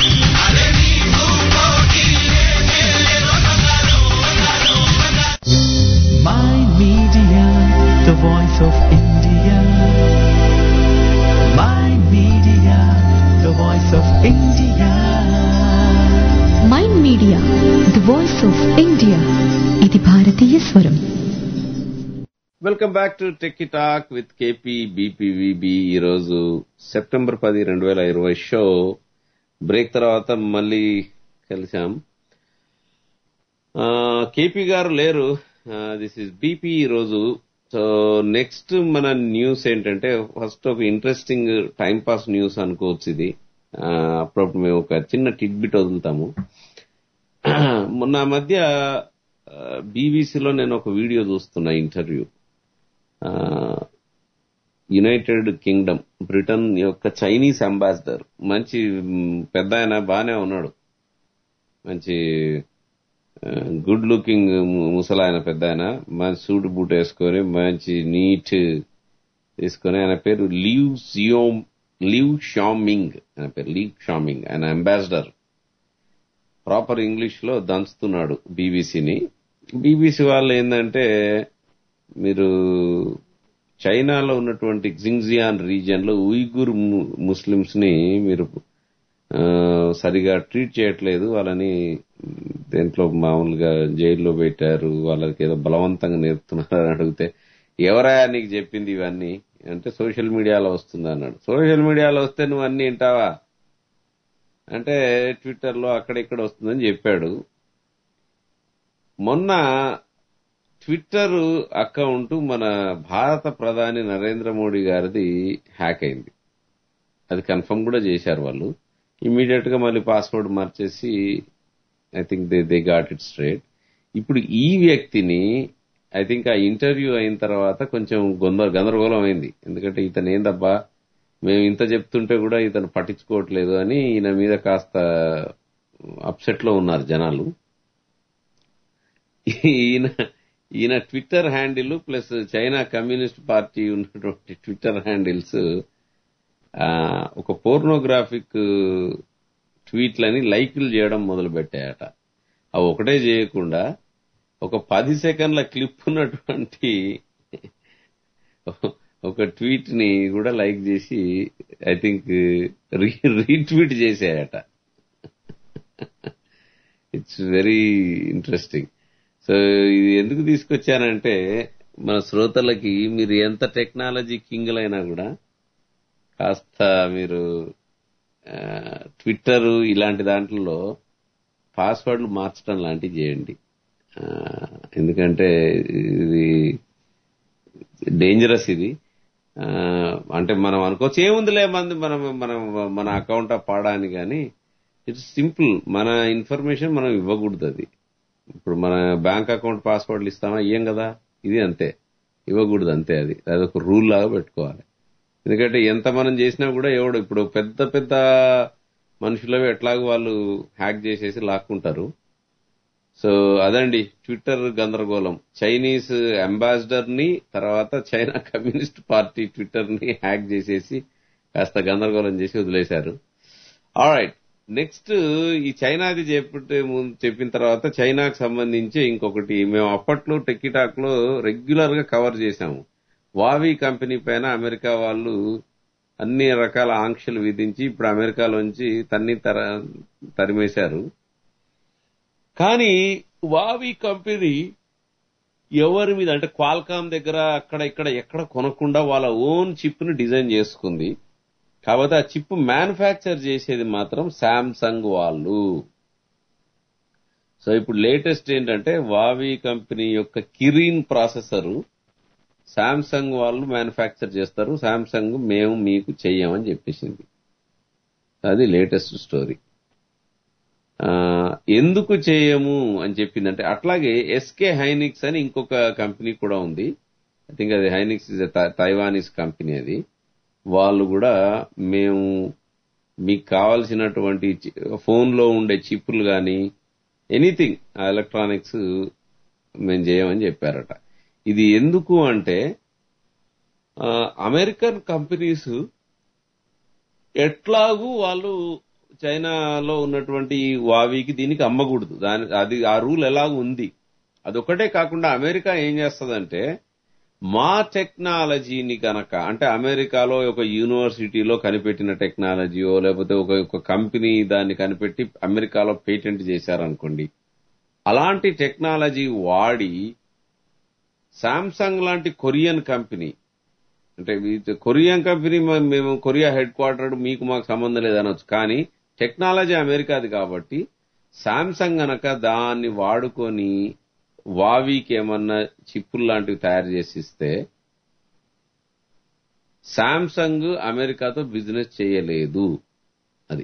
Mind Media, the voice of India. Mind Media, the voice of India. Mind media the voice of India ఇది భారతీయ స్వరం welcome back to tech talk with KP BPVB ఈరోజు September పది రెండు వేల ఇరవై షో బ్రేక్ తర్వాత మళ్ళీ కలిసాం కేపీ గారు లేరు దిస్ ఇస్ బీపీ ఈరోజు సో నెక్స్ట్ మన న్యూస్ ఏంటంటే ఫస్ట్ ఒక ఇంట్రెస్టింగ్ టైం పాస్ న్యూస్ అనుకోవచ్చు ఇది ఆ, అప్పుడప్పుడు మేము ఒక చిన్న టిట్ బిట్ వదులుతాము మొన్న ఆ మధ్య బీబీసీలో నేను ఒక వీడియో చూస్తున్నా ఇంటర్వ్యూ యునైటెడ్ కింగ్డమ్ బ్రిటన్ యొక్క చైనీస్ అంబాసిడర్ మంచి మ్, పెద్ద ఆయన బాగానే ఉన్నాడు మంచి గుడ్ లుకింగ్ ముసలాయన పెద్ద ఆయన మంచి సూట్ బూట్ వేసుకొని మంచి నీట్ తీసుకొని ఆయన పేరు లీవ్ సియోమ్ లీవ్ షామింగ్ ఆయన పేరు లీవ్ షామింగ్ ఆయన అంబాసిడర్ ప్రాపర్ ఇంగ్లీష్ లో దంచుతున్నాడు బీబీసీని బీబీసీ వాళ్ళు ఏంటంటే మీరు చైనాలో ఉన్నటువంటి జింగ్జియాన్ రీజియన్ లో ఉయిగుర్ ముస్లిమ్స్ ని మీరు ఆ, సరిగా ట్రీట్ చేయట్లేదు వాళ్ళని దేంట్లో మామూలుగా జైల్లో పెట్టారు వాళ్ళకి ఏదో బలవంతంగా నేర్పుతున్నారు అని అడిగితే ఎవరా నీకు చెప్పింది ఇవన్నీ అంటే సోషల్ మీడియాలో వస్తుంది అన్నాడు సోషల్ మీడియాలో వస్తే నువ్వు అన్ని వింటావా అంటే ట్విట్టర్ లో అక్కడ ఇక్కడ వస్తుందని చెప్పాడు మొన్న ట్విట్టర్ అకౌంట్ మన భారత ప్రధాని నరేంద్ర మోడీ గారిది హ్యాక్ అయింది అది కన్ఫర్మ్ కూడా చేశారు వాళ్ళు ఇమీడియట్ గా మళ్ళీ పాస్వర్డ్ మార్చేసి I think they they got it straight ఇప్పుడు ఈ వ్యక్తిని ఐ థింక్ ఆ ఇంటర్వ్యూ అయిన తర్వాత కొంచెం గొందర గందరగోళం అయింది ఎందుకంటే ఇతను ఏందబ్బా మేము ఇంత చెప్తుంటే కూడా ఇతను పట్టించుకోవట్లేదు అని ఈయన మీద కాస్త అప్సెట్ లో ఉన్నారు జనాలు ఈయన ఈయన Twitter handle plus China Communist Party ఉన్నటువంటి ట్విట్టర్ హ్యాండిల్స్ ఒక పోర్నోగ్రాఫిక్ ట్వీట్లని లైకులు చేయడం మొదలు పెట్టాయట అవి ఒకటే చేయకుండా ఒక పది సెకండ్ల క్లిప్ ఉన్నటువంటి ఒక ట్వీట్ ని కూడా లైక్ చేసి ఐ థింక్ రీట్వీట్ చేశాయట ఇట్స్ వెరీ ఇంట్రెస్టింగ్ సో ఇది ఎందుకు తీసుకొచ్చానంటే మన శ్రోతలకి మీరు ఎంత టెక్నాలజీ కింగులైనా కూడా కాస్త మీరు ట్విట్టర్ ఇలాంటి దాంట్లో పాస్వర్డ్లు మార్చడం లాంటివి చేయండి ఆ, ఎందుకంటే ఇది డేంజరస్ ఇది ఆ, అంటే మనం అనుకోవచ్చు ఏముందిలే మంది మనం మనం మన అకౌంట్ పాడాని కానీ ఇట్స్ సింపుల్ మన ఇన్ఫర్మేషన్ మనం ఇవ్వకూడదు అది ఇప్పుడు మన బ్యాంక్ అకౌంట్ పాస్వర్డ్లు ఇస్తామా ఇయ్యం కదా ఇది అంతే ఇవ్వకూడదు అంతే అది అదొక రూల్ లాగా పెట్టుకోవాలి ఎందుకంటే ఎంత మనం చేసినా కూడా ఎవడు ఇప్పుడు పెద్ద పెద్ద మనుషులవి ఎట్లాగో వాళ్ళు హ్యాక్ చేసేసి లాక్కుంటారు సో అదండి ట్విట్టర్ గందరగోళం చైనీస్ అంబాసిడర్ ని తర్వాత చైనా కమ్యూనిస్ట్ పార్టీ ట్విట్టర్ ని హ్యాక్ చేసేసి కాస్త గందరగోళం చేసి వదిలేశారు రైట్ నెక్స్ట్ ఈ చైనాది చెప్పే ముందు చెప్పిన తర్వాత చైనాకు సంబంధించి ఇంకొకటి మేము అప్పట్లో టెక్కిటాక్ లో రెగ్యులర్ గా కవర్ చేశాము వావి కంపెనీ పైన అమెరికా వాళ్ళు అన్ని రకాల ఆంక్షలు విధించి ఇప్పుడు అమెరికాలోంచి తన్ని తర తరిమేశారు కానీ వావి కంపెనీ ఎవరి మీద అంటే క్వాల్కామ్ దగ్గర అక్కడ ఇక్కడ ఎక్కడ కొనకుండా వాళ్ళ ఓన్ చిప్ ని డిజైన్ చేసుకుంది కాబట్టి ఆ చిప్ మ్యానుఫ్యాక్చర్ చేసేది మాత్రం శాంసంగ్ వాళ్ళు సో ఇప్పుడు లేటెస్ట్ ఏంటంటే వావి కంపెనీ యొక్క కిరీన్ ప్రాసెసర్ శాంసంగ్ వాళ్ళు మ్యానుఫ్యాక్చర్ చేస్తారు శాంసంగ్ మేము మీకు చెయ్యమని చెప్పేసింది అది లేటెస్ట్ స్టోరీ ఆ, ఎందుకు చేయము అని చెప్పిందంటే అట్లాగే ఎస్కే హైనిక్స్ అని ఇంకొక కంపెనీ కూడా ఉంది ఐ థింక్ అది హైనిక్స్ ఇస్ తైవానీస్ కంపెనీ అది వాళ్ళు కూడా మేము మీకు కావాల్సినటువంటి ఫోన్ లో ఉండే చిప్పులు కానీ ఎనీథింగ్ ఎలక్ట్రానిక్స్ మేము చేయమని చెప్పారట ఇది ఎందుకు అంటే ఆ, అమెరికన్ కంపెనీస్ ఎట్లాగూ వాళ్ళు చైనాలో ఉన్నటువంటి ఈ వావికి దీనికి అమ్మకూడదు దాని అది ఆ రూల్ ఎలాగూ ఉంది అదొకటే కాకుండా అమెరికా ఏం చేస్తదంటే మా టెక్నాలజీని గనక అంటే అమెరికాలో ఒక యూనివర్సిటీలో కనిపెట్టిన టెక్నాలజీయో లేకపోతే ఒక ఒక కంపెనీ దాన్ని కనిపెట్టి అమెరికాలో పేటెంట్ చేశారనుకోండి అలాంటి టెక్నాలజీ వాడి శాంసంగ్ లాంటి కొరియన్ కంపెనీ అంటే ఇది కొరియన్ కంపెనీ మ- మేము కొరియా హెడ్ క్వార్టర్ మీకు మాకు సంబంధం లేదనొచ్చు కానీ టెక్నాలజీ అమెరికాది కాబట్టి శాంసంగ్ గనక దాన్ని వాడుకొని వావికి ఏమన్నా చిప్పులు లాంటివి తయారు చేసి ఇస్తే శాంసంగ్ అమెరికాతో బిజినెస్ చేయలేదు అది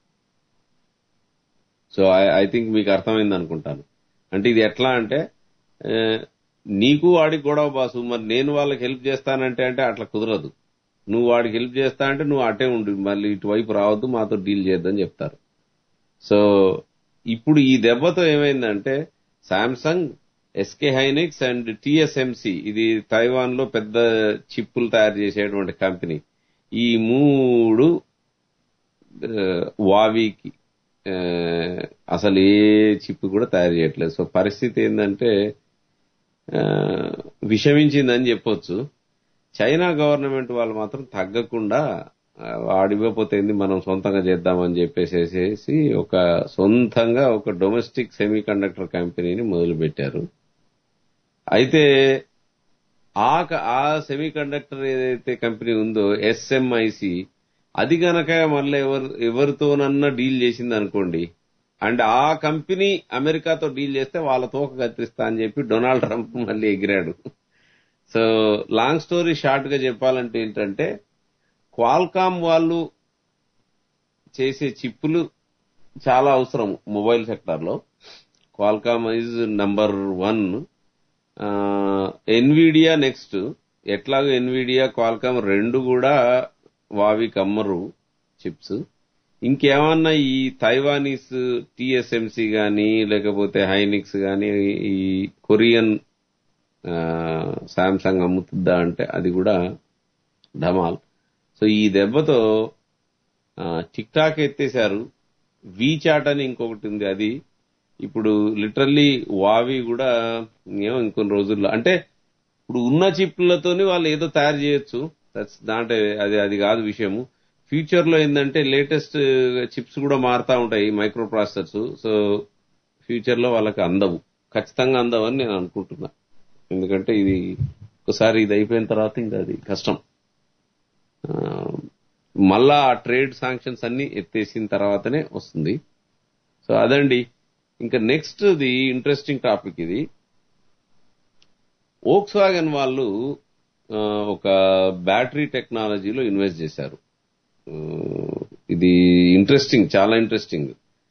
సో ఐ థింక్ మీకు అర్థమైంది అనుకుంటాను అంటే ఇది ఎట్లా అంటే ఆ, నీకు వాడికి గొడవ బాసు మరి నేను వాళ్ళకి హెల్ప్ చేస్తానంటే అంటే అట్లా కుదరదు నువ్వు వాడికి హెల్ప్ చేస్తా అంటే నువ్వు అటే ఉండు మళ్ళీ ఇటువైపు రావద్దు మాతో డీల్ చేద్దని చెప్తారు సో ఇప్పుడు ఈ దెబ్బతో ఏమైందంటే Samsung SK Hynix and TSMC ఇది తైవాన్ లో పెద్ద చిప్పులు తయారు చేసేటువంటి కంపెనీ ఈ మూడు ఆ, వావికి ఆ, అసలు ఏ చిప్ కూడా తయారు చేయట్లేదు సో పరిస్థితి ఏంటంటే ఆ, విషమించిందని చెప్పొచ్చు చైనా గవర్నమెంట్ వాళ్ళు మాత్రం తగ్గకుండా ఆ, వాడివ్వకపోతే ఏంది మనం సొంతంగా చేద్దామని చెప్పేసేసి ఒక సొంతంగా ఒక డొమెస్టిక్ సెమీ కండక్టర్ కంపెనీని మొదలు పెట్టారు అయితే ఆ క- ఆ సెమీ కండక్టర్ ఏదైతే కంపెనీ ఉందో ఎస్ఎంఐసి అది గనక మళ్ళీ ఎవరు ఎవరితోనన్నా డీల్ చేసింది అనుకోండి అండ్ ఆ కంపెనీ అమెరికాతో డీల్ చేస్తే వాళ్ళ తోక కత్తిరిస్తా అని చెప్పి డొనాల్డ్ ట్రంప్ మళ్ళీ ఎగిరాడు సో లాంగ్ స్టోరీ షార్ట్ గా చెప్పాలంటే ఏంటంటే క్వాల్కామ్ వాళ్ళు చేసే చిప్పులు చాలా అవసరం మొబైల్ సెక్టార్ లో Qualcomm is number one Nvidia next ఎట్లాగో ఎన్విడియా క్వాల్కామ్ రెండు కూడా వావికి అమ్మరు చిప్స్ ఇంకేమన్నా ఈ తైవానీస్ టిఎస్ఎంసి గాని లేకపోతే హైనిక్స్ గాని ఈ కొరియన్ సామ్సంగ్ అమ్ముతుందా అంటే అది కూడా ధమాల్ సో ఈ దెబ్బతో టిక్ టాక్ ఎత్తేశారు వీచాట్ అని ఇంకొకటి ఉంది అది ఇప్పుడు లిటరల్లీ వావి కూడా ఏమో ఇంకొన్ని రోజుల్లో అంటే ఇప్పుడు ఉన్న చిప్లతోని వాళ్ళు ఏదో తయారు చేయొచ్చు That's దాంట్లో అది అది కాదు విషయము ఫ్యూచర్ లో ఏంటంటే లేటెస్ట్ చిప్స్ కూడా మారుతా ఉంటాయి మైక్రో ప్రాసెసర్స్ సో ఫ్యూచర్ లో వాళ్ళకి అందవు ఖచ్చితంగా అందవని నేను అనుకుంటున్నా ఎందుకంటే ఇది ఒకసారి ఇది అయిపోయిన తర్వాత ఇంకా అది కష్టం ఆ, మళ్ళా ఆ ట్రేడ్ శాంక్షన్స్ అన్ని ఎత్తేసిన తర్వాతనే వస్తుంది సో అదండి ఇంకా నెక్స్ట్ ది ఇంట్రెస్టింగ్ టాపిక్ ఇది ఓక్స్ వ్యాగన్ వాళ్ళు ఆ, ఒక బ్యాటరీ టెక్నాలజీలో ఇన్వెస్ట్ చేశారు ఆ, ఇది ఇంట్రెస్టింగ్ చాలా ఇంట్రెస్టింగ్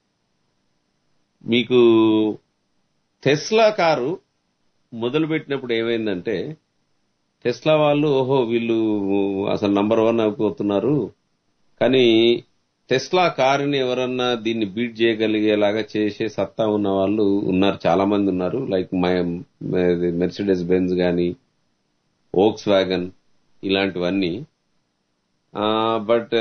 మీకు టెస్లా కారు మొదలుపెట్టినప్పుడు ఏమైందంటే టెస్లా వాళ్ళు ఓహో వీళ్ళు అసలు నంబర్ వన్ అయిపోతున్నారు కానీ టెస్లా కారుని ఎవరన్నా దీన్ని బీట్ చేయగలిగేలాగా చేసే సత్తా ఉన్న వాళ్ళు ఉన్నారు చాలా మంది ఉన్నారు లైక్ మెర్సిడెస్ బెంజ్ గాని ఓక్స్ వ్యాగన్ ఇలాంటివన్నీ బట్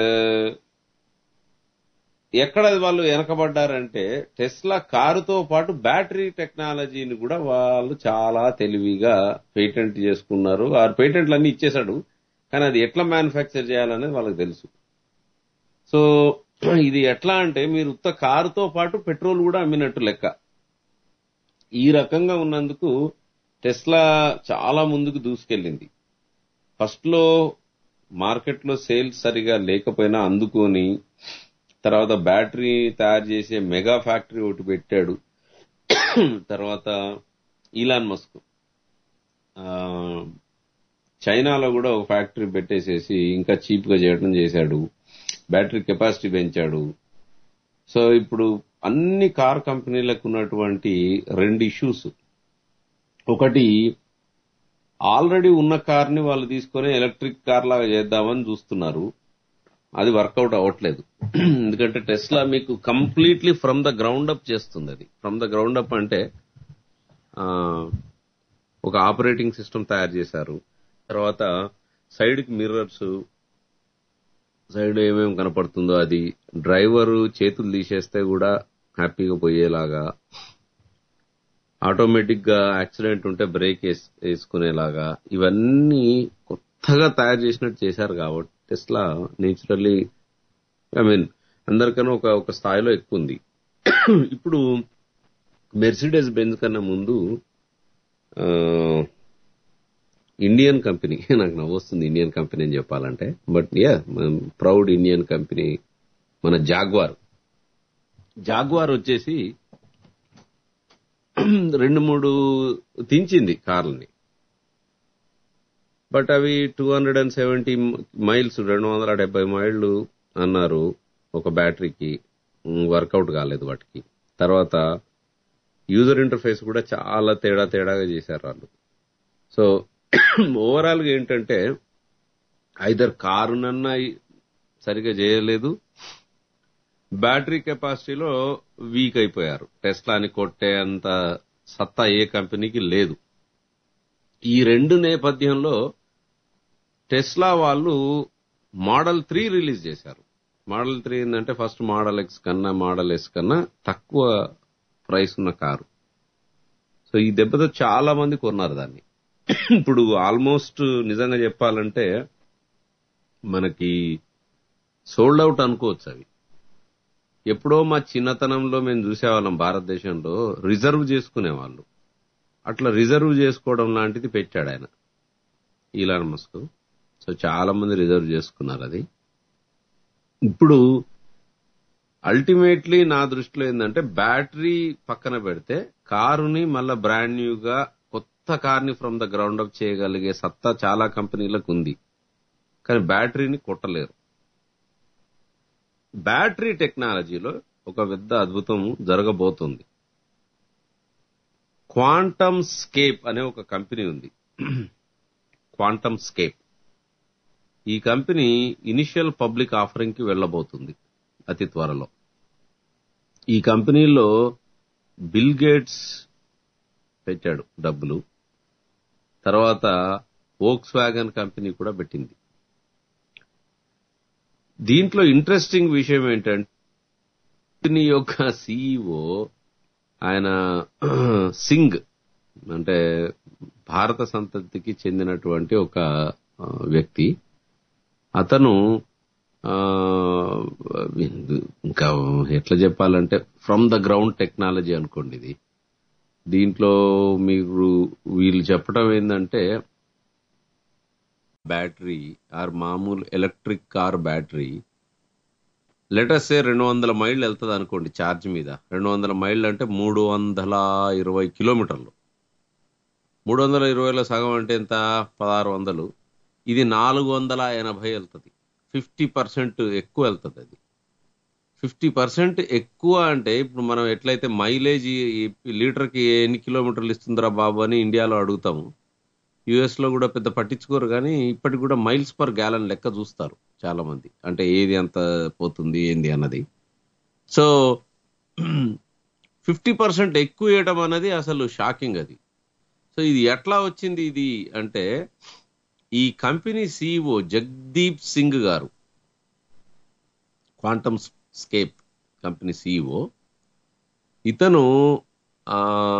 ఎక్కడ వాళ్ళు వెనకబడ్డారంటే టెస్లా కారుతో పాటు బ్యాటరీ టెక్నాలజీని కూడా వాళ్ళు చాలా తెలివిగా పేటెంట్ చేసుకున్నారు ఆ పేటెంట్లు అన్ని ఇచ్చేశాడు కానీ అది ఎట్లా మ్యానుఫ్యాక్చర్ చేయాలనేది వాళ్ళకి తెలుసు సో ఇది ఎట్లా అంటే మీరు ఉత్త కారుతో పాటు పెట్రోల్ కూడా అమ్మినట్టు లెక్క ఈ రకంగా ఉన్నందుకు టెస్లా చాలా ముందుకు దూసుకెళ్ళింది ఫస్ట్ లో మార్కెట్ లో సేల్స్ సరిగా లేకపోయినా అందుకొని తర్వాత బ్యాటరీ తయారు చేసే మెగా ఫ్యాక్టరీ ఒకటి పెట్టాడు తర్వాత ఈలాన్ మస్క్ ఆ, చైనాలో కూడా ఒక ఫ్యాక్టరీ పెట్టేసేసి ఇంకా చీప్ గా చేయడం చేశాడు బ్యాటరీ కెపాసిటీ పెంచాడు సో ఇప్పుడు అన్ని కార్ కంపెనీలకు ఉన్నటువంటి రెండు ఇష్యూస్ ఒకటి ఆల్రెడీ ఉన్న కార్ ని వాళ్ళు తీసుకొని ఎలక్ట్రిక్ కార్ లాగా చేద్దామని చూస్తున్నారు అది వర్కౌట్ అవ్వట్లేదు ఎందుకంటే టెస్లా మీకు completely from the ground up చేస్తుంది అది ఫ్రమ్ ద గ్రౌండ్ అప్ అంటే ఆ, ఒక ఆపరేటింగ్ సిస్టమ్ తయారు చేశారు తర్వాత సైడ్ కి మిర్రర్స్ సైడ్ ఏమేమి కనపడుతుందో అది డ్రైవర్ చేతులు తీసేస్తే కూడా హ్యాపీగా పోయేలాగా ఆటోమేటిక్ గా యాక్సిడెంట్ ఉంటే బ్రేక్ వేస్- వేసుకునేలాగా ఇవన్నీ కొత్తగా తయారు చేసినట్టు చేశారు కాబట్టి టెస్లా నేచురల్లీ ఐ మీన్ అందరికన్నా ఒక ఒక స్థాయిలో ఎక్కువ ఉంది ఇప్పుడు మెర్సిడెస్ బెంజ్ కన్నా ముందు ఆ, ఇండియన్ కంపెనీ నాకు నవ్వొస్తుంది ఇండియన్ కంపెనీ అని చెప్పాలంటే but yeah proud Indian company మన జాగ్వార్ జాగ్వార్ వచ్చేసి రెండు మూడు తించింది కార్లని బట్ అవి two hundred and seventy miles రెండు వందల డెబ్బై మైళ్ళు అన్నారు ఒక బ్యాటరీకి వర్కౌట్ కాలేదు వాటికి తర్వాత యూజర్ ఇంటర్ఫేస్ కూడా చాలా తేడా తేడాగా చేశారు వాళ్ళు సో ఓవరాల్ గా ఏంటంటే ఐదర్ కారునన్నా సరిగా చేయలేదు బ్యాటరీ కెపాసిటీలో వీక్ అయిపోయారు టెస్లాని కొట్టే అంత సత్తా ఏ కంపెనీకి లేదు ఈ రెండు నేపథ్యంలో టెస్లా వాళ్ళు మోడల్ త్రీ రిలీజ్ చేశారు మోడల్ త్రీ ఏంటంటే ఫస్ట్ మోడల్ ఎక్స్ కన్నా మోడల్ ఎస్ కన్నా తక్కువ ప్రైస్ ఉన్న కారు సో ఈ దెబ్బతో చాలా మంది కొన్నారు దాన్ని ఇప్పుడు ఆల్మోస్ట్ నిజంగా చెప్పాలంటే మనకి సోల్డ్ అవుట్ అనుకోవచ్చు అవి ఎప్పుడో మా చిన్నతనంలో మేము చూసేవాళ్ళం భారతదేశంలో రిజర్వ్ చేసుకునేవాళ్ళు అట్లా రిజర్వ్ చేసుకోవడం లాంటిది పెట్టాడు ఆయన ఈలాన్ మస్క్ సో చాలా మంది రిజర్వ్ చేసుకున్నారు అది ఇప్పుడు అల్టిమేట్లీ నా దృష్టిలో ఏంటంటే బ్యాటరీ పక్కన పెడితే కారుని మళ్ళా బ్రాండ్ న్యూగా కొత్త కార్ని ఫ్రమ్ ద గ్రౌండ్ అప్ చేయగలిగే సత్తా చాలా కంపెనీలకు ఉంది కానీ బ్యాటరీని కొట్టలేరు బ్యాటరీ టెక్నాలజీలో ఒక పెద్ద అద్భుతం జరగబోతుంది క్వాంటమ్ స్కేప్ అనే ఒక కంపెనీ ఉంది క్వాంటమ్ స్కేప్ ఈ కంపెనీ ఇనిషియల్ పబ్లిక్ ఆఫరింగ్ కి వెళ్లబోతుంది అతి త్వరలో ఈ కంపెనీలో బిల్ గేట్స్ పెట్టాడు డబ్బులు తర్వాత వోక్స్ వ్యాగన్ కంపెనీ కూడా పెట్టింది దీంట్లో ఇంట్రెస్టింగ్ విషయం ఏంటంటే కంపెనీ యొక్క సిఇఓ ఆయన సింగ్ అంటే భారత సంతతికి చెందినటువంటి ఒక ఆ, వ్యక్తి అతను ఆ, ఇంకా ఎట్లా చెప్పాలంటే ఫ్రమ్ ద గ్రౌండ్ టెక్నాలజీ అనుకోండి ఇది దీంట్లో మీరు వీళ్ళు చెప్పడం ఏంటంటే బ్యాటరీ ఆర్ మామూలు ఎలక్ట్రిక్ కార్ బ్యాటరీ లెటర్సే రెండు వందల మైళ్ళు వెళ్తుంది అనుకోండి ఛార్జ్ మీద రెండు వందల మైళ్ళు అంటే మూడు వందల ఇరవై కిలోమీటర్లు మూడు వందల ఇరవైలో సగం అంటే ఎంత పదహారు వందలు ఇది నాలుగు వందల ఎనభై వెళ్తుంది ఫిఫ్టీ పర్సెంట్ ఎక్కువ వెళ్తుంది అది ఫిఫ్టీ పర్సెంట్ ఎక్కువ అంటే ఇప్పుడు మనం ఎట్లయితే మైలేజ్ లీటర్కి ఎన్ని కిలోమీటర్లు ఇస్తుందిరా బాబు అని ఇండియాలో అడుగుతాము యుఎస్ లో కూడా పెద్ద పట్టించుకోరు కానీ ఇప్పటికి కూడా మైల్స్ పర్ గ్యాలన్ లెక్క చూస్తారు చాలా మంది అంటే ఏది ఎంత పోతుంది ఏంది అన్నది సో ఫిఫ్టీ పర్సెంట్ ఎక్కువ వేయటం అన్నది అసలు షాకింగ్ అది సో ఇది ఎట్లా వచ్చింది ఇది అంటే ఈ కంపెనీ సిఇఓ జగదీప్ సింగ్ గారు క్వాంటమ్ స్కేప్ కంపెనీ సిఇఓ ఇతను ఆ,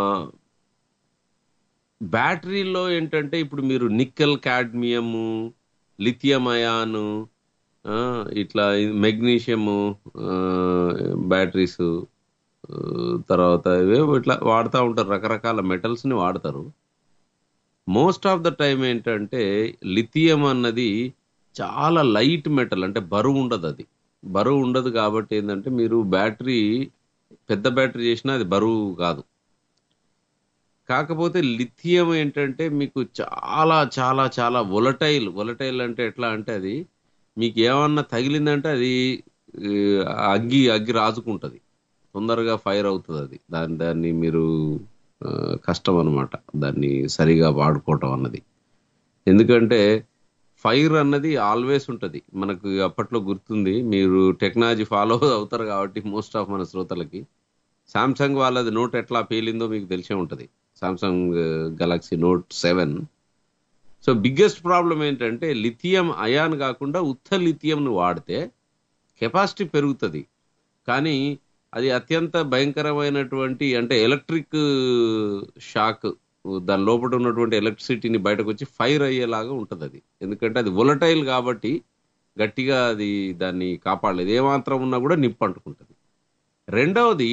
బ్యాటరీలో ఏంటంటే ఇప్పుడు మీరు నికెల్ కాడ్మియము లిథియం అయాను ఆ, ఇట్లా మెగ్నీషియము బ్యాటరీస్ తర్వాత ఇవేవో ఇట్లా వాడుతూ ఉంటారు రకరకాల మెటల్స్ ని వాడతారు మోస్ట్ ఆఫ్ ద టైం ఏంటంటే లిథియం అన్నది చాలా లైట్ మెటల్ అంటే బరువు ఉండదు అది బరువు ఉండదు కాబట్టి ఏంటంటే మీరు బ్యాటరీ పెద్ద బ్యాటరీ చేసినా అది బరువు కాదు కాకపోతే లిథియం ఏంటంటే మీకు చాలా చాలా చాలా వొలటైల్ వొలటైల్ అంటే ఎట్లా అంటే అది మీకు ఏమన్నా తగిలిందంటే అది ఈ, అగ్గి అగ్గి రాజుకుంటది తొందరగా ఫైర్ అవుతుంది అది దాని దాన్ని మీరు ఆ, కష్టం అన్నమాట దాన్ని సరిగా వాడుకోవటం అన్నది ఎందుకంటే ఫైర్ అన్నది ఆల్వేస్ ఉంటది మనకు అప్పట్లో గుర్తుంది మీరు టెక్నాలజీ ఫాలో అవుతారు కాబట్టి మోస్ట్ ఆఫ్ మన శ్రోతలకి సామ్సంగ్ వాళ్ళది నోట్ ఎట్లా పేలిందో మీకు తెలిసే ఉంటది Samsung Galaxy Note seven so biggest problem ఏంటంటే లిథియం అయాన్ కాకుండా ఉత్త లిథియంను వాడితే కెపాసిటీ పెరుగుతుంది కానీ అది అత్యంత భయంకరమైనటువంటి అంటే ఎలక్ట్రిక్ షాక్ దాని లోపల ఉన్నటువంటి ఎలక్ట్రిసిటీని బయటకు వచ్చి ఫైర్ అయ్యేలాగా ఉంటుంది అది ఎందుకంటే అది వొలటైల్ కాబట్టి గట్టిగా అది దాన్ని కాపాడలేదు ఏమాత్రం ఉన్నా కూడా నిప్పు అంటుకుంటుంది రెండవది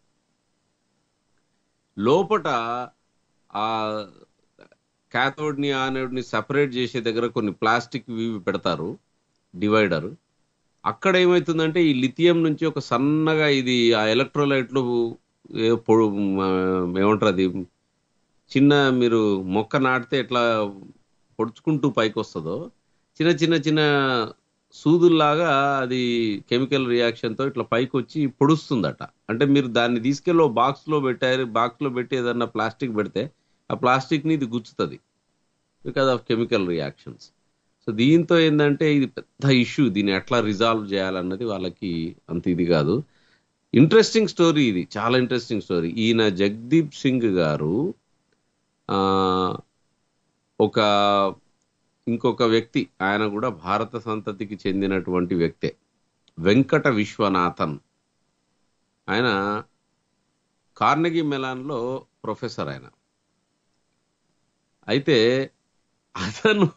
లోపట ఆ cathode ని యానోడ్ ని సపరేట్ చేసే దగ్గర కొన్ని ప్లాస్టిక్ ఇవి పెడతారు డివైడర్ అక్కడ ఏమవుతుందంటే ఈ లిథియం నుంచి ఒక సన్నగా ఇది ఆ ఎలక్ట్రోలైట్లు ఏ పొడు ఆ, ఏమంటారు అది చిన్న మీరు మొక్క నాటితే ఎట్లా పొడుచుకుంటూ పైకి వస్తుందో చిన్న చిన్న చిన్న సూదుల్లాగా అది కెమికల్ రియాక్షన్ తో ఇట్లా పైకి వచ్చి పొడుస్తుందట అంటే మీరు దాన్ని తీసుకెళ్ళి బాక్స్ లో పెట్టారు బాక్స్ లో పెట్టి ఏదన్నా ప్లాస్టిక్ పెడితే ఆ ప్లాస్టిక్ ని ఇది గుచ్చుతుంది because of chemical reactions so దీంతో ఏంటంటే ఇది పెద్ద ఇష్యూ దీన్ని ఎట్లా రిజాల్వ్ చేయాలన్నది వాళ్ళకి అంత ఇది కాదు ఇంట్రెస్టింగ్ స్టోరీ ఇది చాలా ఇంట్రెస్టింగ్ స్టోరీ ఈయన జగదీప్ సింగ్ గారు ఆ ఒక ఇంకొక వ్యక్తి ఆయన కూడా భారత సంతతికి చెందినటువంటి వ్యక్తే వెంకట విశ్వనాథన్ ఆయన కార్నగి మెలాన్లో ప్రొఫెసర్ ఆయన అయితే అతను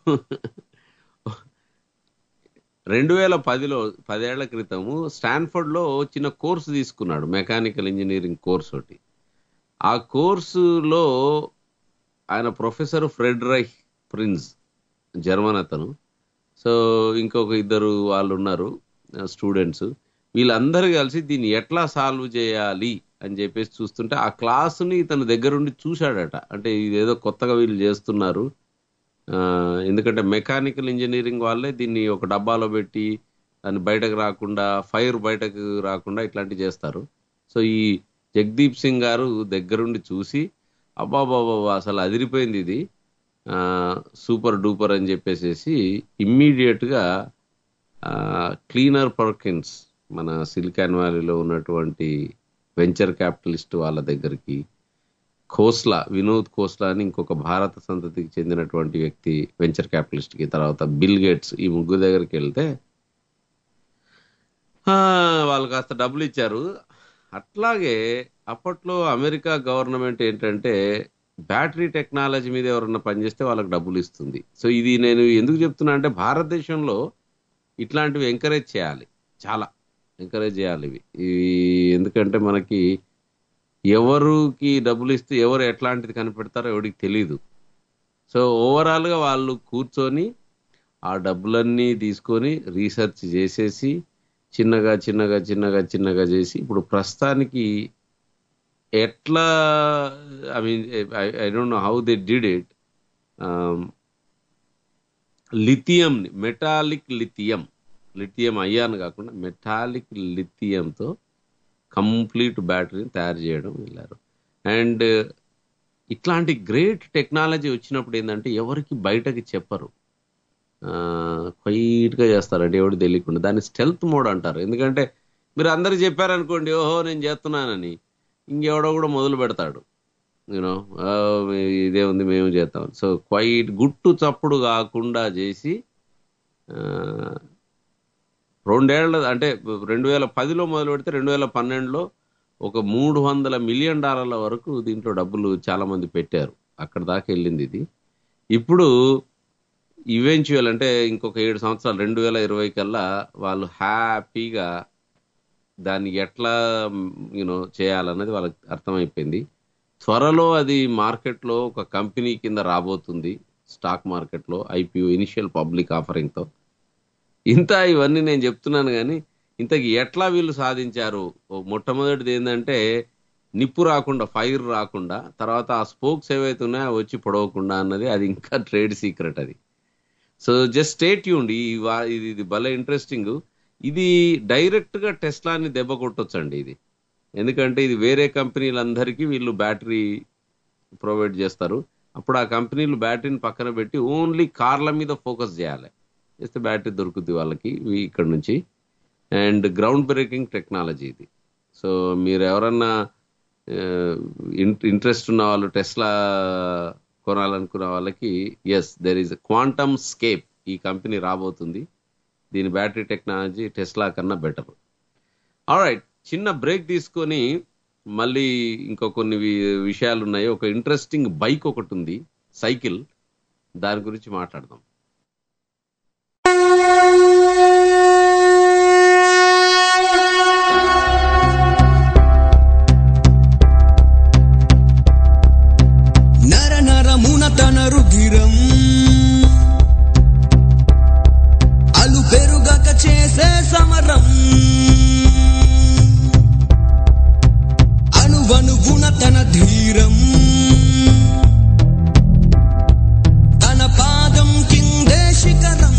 రెండు వేల పదిలో పదేళ్ల క్రితము స్టాన్ఫర్డ్ లో చిన్న కోర్సు తీసుకున్నాడు మెకానికల్ ఇంజనీరింగ్ కోర్స్ ఒకటి ఆ కోర్సులో ఆయన ప్రొఫెసర్ ఫ్రెడ్రైక్ ప్రిన్స్ జర్మన్ అతను సో ఇంకొక ఇద్దరు వాళ్ళు ఉన్నారు స్టూడెంట్స్ వీళ్ళందరూ కలిసి దీన్ని ఎట్లా సాల్వ్ చేయాలి అని చెప్పేసి చూస్తుంటే ఆ క్లాసుని ఇతను దగ్గరుండి చూశాడట అంటే ఇదేదో కొత్తగా వీళ్ళు చేస్తున్నారు ఆ, ఎందుకంటే మెకానికల్ ఇంజనీరింగ్ వాళ్ళే దీన్ని ఒక డబ్బాలో పెట్టి దాన్ని బయటకు రాకుండా ఫైర్ బయటకు రాకుండా ఇట్లాంటివి చేస్తారు సో ఈ జగదీప్ సింగ్ గారు దగ్గరుండి చూసి అబ్బాబాబా అసలు అదిరిపోయింది ఇది సూపర్ డూపర్ అని చెప్పేసేసి ఇమ్మీడియట్ గా క్లీనర్ పర్కిన్స్ మన సిలికాన్ వ్యాలీలో ఉన్నటువంటి వెంచర్ క్యాపిటలిస్ట్ వాళ్ళ దగ్గరికి ఖోస్లా వినోద్ ఖోస్లా అని ఇంకొక భారత సంతతికి చెందినటువంటి వ్యక్తి వెంచర్ క్యాపిటలిస్ట్ కి తర్వాత బిల్ గేట్స్ ఈ ముగ్గురు దగ్గరికి వెళ్తే ఆ, వాళ్ళు కాస్త డబ్బులు ఇచ్చారు అట్లాగే అప్పట్లో అమెరికా గవర్నమెంట్ ఏంటంటే బ్యాటరీ టెక్నాలజీ మీద ఎవరన్నా పనిచేస్తే వాళ్ళకి డబ్బులు ఇస్తుంది సో ఇది నేను ఎందుకు చెప్తున్నా అంటే భారతదేశంలో ఇట్లాంటివి ఎంకరేజ్ చేయాలి చాలా ఎంకరేజ్ చేయాలి ఇవి ఇవి ఎందుకంటే మనకి ఎవరికి డబ్బులు ఇస్తే ఎవరు ఎట్లాంటిది కనిపెడతారో ఎవరికి తెలియదు సో ఓవరాల్గా వాళ్ళు కూర్చొని ఆ డబ్బులన్నీ తీసుకొని రీసెర్చ్ చేసేసి చిన్నగా చిన్నగా చిన్నగా చిన్నగా చేసి ఇప్పుడు ప్రస్తుతానికి ఎట్లా I mean I don't know how they did it lithium metallic lithium lithium అయ్యాను కాకుండా మెటాలిక్ లిథియంతో కంప్లీట్ బ్యాటరీని తయారు చేయడం వెళ్ళారు అండ్ ఇట్లాంటి గ్రేట్ టెక్నాలజీ వచ్చినప్పుడు ఏంటంటే ఎవరికి బయటకి చెప్పరు క్వైట్గా చేస్తారంటే ఎవడు తెలియకుండా దాన్ని స్టెల్త్ మోడ్ అంటారు ఎందుకంటే మీరు అందరు చెప్పారనుకోండి ఓహో నేను చేస్తున్నానని ఇంకెవడో కూడా మొదలు పెడతాడు యూనో ఇదే ఉంది మేము చేస్తాం సో క్వైట్ గుట్టు చప్పుడు కాకుండా చేసి ఆ, రెండేళ్ల అంటే రెండు వేల పదిలో మొదలు పెడితే రెండు వేల పన్నెండులో ఒక మూడు వందల మిలియన్ డాలర్ల వరకు దీంట్లో డబ్బులు చాలా మంది పెట్టారు అక్కడ దాకా వెళ్ళింది ఇది ఇప్పుడు ఈవెంచువల్ అంటే ఇంకొక ఏడు సంవత్సరాలు రెండు వేల ఇరవై కల్లా వాళ్ళు హ్యాపీగా దాన్ని ఎట్లా యూనో చేయాలన్నది వాళ్ళకి అర్థమైపోయింది త్వరలో అది మార్కెట్లో ఒక కంపెనీ కింద రాబోతుంది స్టాక్ మార్కెట్లో ఐపీఓ ఇనిషియల్ పబ్లిక్ ఆఫరింగ్తో ఇంత ఇవన్నీ నేను చెప్తున్నాను కానీ ఇంతకి ఎట్లా వీళ్ళు సాధించారు ఓ మొట్టమొదటిది ఏంటంటే నిప్పు రాకుండా ఫైర్ రాకుండా తర్వాత ఆ స్పోక్స్ ఏవైతే ఉన్నాయో అవి వచ్చి పొడవకుండా అన్నది అది ఇంకా ట్రేడ్ సీక్రెట్ అది సో జస్ట్ స్టేట్ యూండి ఈ వా- ఇది ఇది భలే ఇంట్రెస్టింగ్ ఇది డైరెక్ట్ గా టెస్లాని దెబ్బ కొట్టొచ్చండి ఇది ఎందుకంటే ఇది వేరే కంపెనీలందరికీ వీళ్ళు బ్యాటరీ ప్రొవైడ్ చేస్తారు అప్పుడు ఆ కంపెనీలు బ్యాటరీని పక్కన పెట్టి ఓన్లీ కార్ల మీద ఫోకస్ చేయాలి చేస్తే బ్యాటరీ దొరుకుతుంది వాళ్ళకి ఇవి ఇక్కడ నుంచి అండ్ గ్రౌండ్ బ్రేకింగ్ టెక్నాలజీ ఇది సో మీరు ఎవరన్నా ఇంట్రెస్ట్ ఉన్న వాళ్ళు టెస్లా కొనాలనుకున్న వాళ్ళకి yes there is QuantumScape ఈ కంపెనీ రాబోతుంది దీని బ్యాటరీ టెక్నాలజీ టెస్లా కన్నా బెటర్ రైట్ చిన్న బ్రేక్ తీసుకొని మళ్ళీ ఇంకో కొన్ని వి- విషయాలు ఉన్నాయి ఒక ఇంట్రెస్టింగ్ బైక్ ఒకటి ఉంది సైకిల్ దాని గురించి మాట్లాడదాం నర నరమున తన రుధిరం అలు పెరుగక చేసే సమరం అణువణువున తన ధీరం తన పాదం కిందే శిఖరం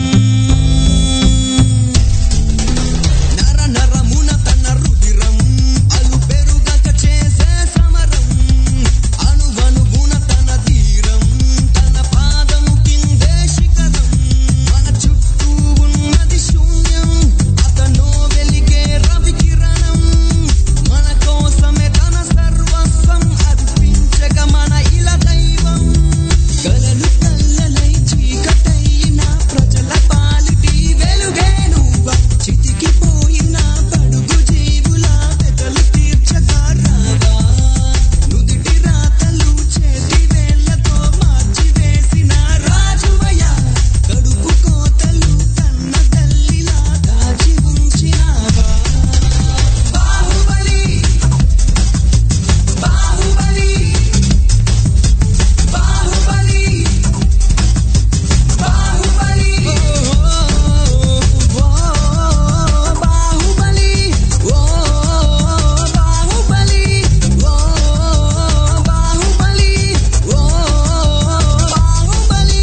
నర నరమున తన రుధిరం అలు పెరుగక చేసే సమరం అణువణువున తన ధీరం తన పాదం కిందే శిఖరం మన చుట్టూ ఉన్నది శూన్యం అతను వెలిగే రవి కిరణం మన కోసమే తన సర్వస్వం అర్పించక మన ఇల దైవం కలలు కల్లలై చీకటైన ప్రజల పాలిటి వెలుగే నువ్వ చితికిపోయిన పడుగు జీవుల వెతలు తీర్చగా రావా నుదిటి రాతలు చేతి వేళ్లతో మార్చివేసిన రాజువయ కడుపు కోతలు కన్న తల్లిలా దాచి ఉంచినావా బాహుబలి బాహుబలి బాహుబలి బాహుబలి ఓ బాహుబలి ఓ బాహుబలి ఓ బాహుబలి ఓ బాహుబలి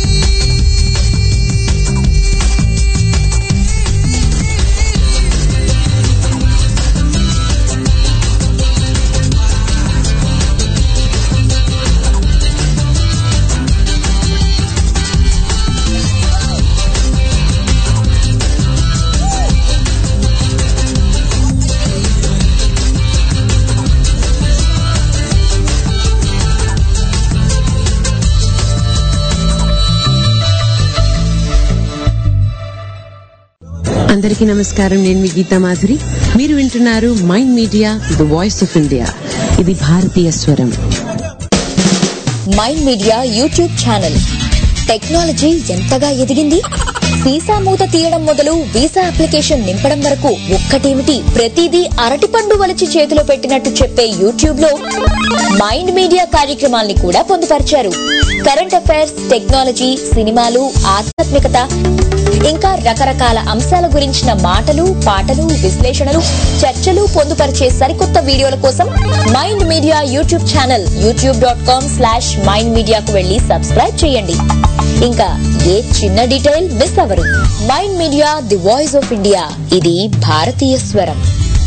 అందరికీ నమస్కారం నేను మీ గీతా మాధురి మీరు వింటున్నారు Mind Media the voice of India ఇది భారతీయ స్వరం Mind Media YouTube channel technology ఎంతగా ఎదిగింది వీసా మూత తీయడం మొదలు వీసా అప్లికేషన్ నింపడం వరకు ఒక్కటేమిటి ప్రతిదీ అరటిపండు వలిచి చేతిలో పెట్టినట్టు చెప్పే యూట్యూబ్ లో మైండ్ మీడియా కార్యక్రమాల్ని కూడా పొందుపరిచారు కరెంట్ అఫైర్స్ టెక్నాలజీ సినిమాలు ఆధ్యాత్మికత ఇంకా రకరకాల అంశాల గురించిన మాటలు పాటలు విశ్లేషణలు చర్చలు పొందుపరిచే సరికొత్త వీడియోల కోసం Mind Media YouTube channel YouTube dot com slash Mind మీడియాకు వెళ్లి సబ్స్క్రైబ్ చేయండి ఇంకా ఏ చిన్న డీటెయిల్ మిస్ అవ్వరు Mind media the voice of India ఇది భారతీయ స్వరం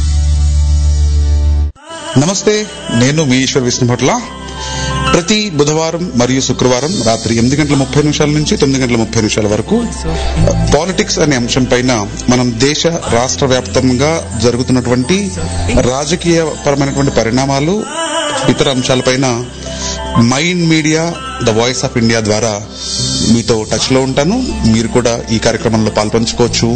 నమస్తే నేను మీ ఈశ్వర్ విష్ణుభట్ల ప్రతి బుధవారం మరియు శుక్రవారం రాత్రి ఎనిమిది గంటల ముప్పై నిమిషాల నుంచి తొమ్మిది గంటల ముప్పై నిమిషాల వరకు పాలిటిక్స్ అనే అంశం పైన మనం దేశ రాష్ట్ర వ్యాప్తంగా జరుగుతున్నటువంటి రాజకీయ పరమైనటువంటి పరిణామాలు ఇతర అంశాలపైన Mind Media the voice of India ద్వారా మీతో టచ్ లో ఉంటాను మీరు కూడా ఈ కార్యక్రమంలో పాల్పంచుకోవచ్చు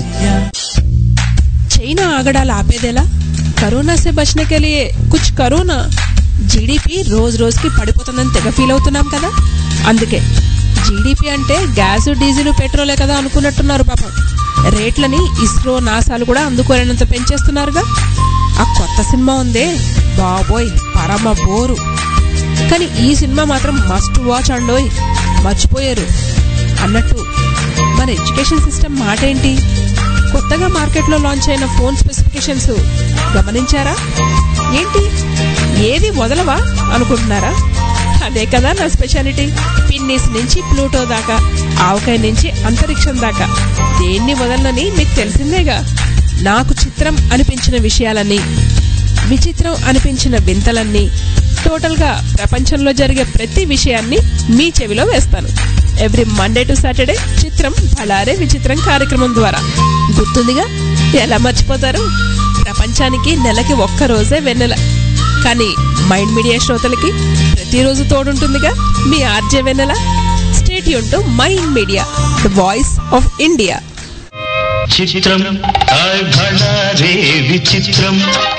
చైనా ఆగడాలు ఆపేదేలా కరోనా से बचने के लिए कुछ करो ना జీడిపి రోజు రోజుకి పడిపోతుందని తెగ ఫీల్ అవుతున్నాం కదా అందుకే జీడిపి అంటే గ్యాస్ డీజిల్ పెట్రోలే కదా అనుకున్నట్టున్నారు పాపం రేట్లని ఇస్రో నాసాలు కూడా అందుకోలేనంత పెంచేస్తున్నారుగా ఆ కొత్త సినిమా ఉందే బాబోయ్ పరమ బోరు కానీ ఈ సినిమా మాత్రం మస్ట్ వాచ్ అండోయ్ మర్చిపోయారు అన్నట్టు మన ఎడ్యుకేషన్ సిస్టమ్ మాట ఏంటి కొత్తగా మార్కెట్లో లాంచ్ అయిన ఫోన్ స్పెసిఫికేషన్స్ గమనించారా ఏంటి ఏది వదలవా అనుకుంటున్నారా అదే కదా నా స్పెషాలిటీ పిన్నిస్ నుంచి ప్లూటో దాకా ఆవకాయ నుంచి అంతరిక్షం దాకా దేన్ని వదలనని మీకు తెలిసిందేగా నాకు చిత్రం అనిపించిన విషయాలన్నీ విచిత్రం అనిపించిన వింతలన్నీ టోటల్ గా ప్రపంచంలో జరిగే ప్రతి విషయాన్ని మీ చెవిలో వేస్తాను ఎవ్రీ మండే టు సాటర్డే చిత్రం బళారే విచిత్రం కార్యక్రమం ద్వారా గుర్తుందిగా ఎలా మర్చిపోతారు ప్రపంచానికి నెలకి ఒక్క రోజే వెన్నెల కానీ మైండ్ మీడియా శ్రోతలకి ప్రతిరోజు తోడుంటుందిగా మీ ఆర్జే వెన్నెల స్టేట్ యూన్ to mind Media the voice of India చిత్రం హాయ్ భళారే విచిత్రం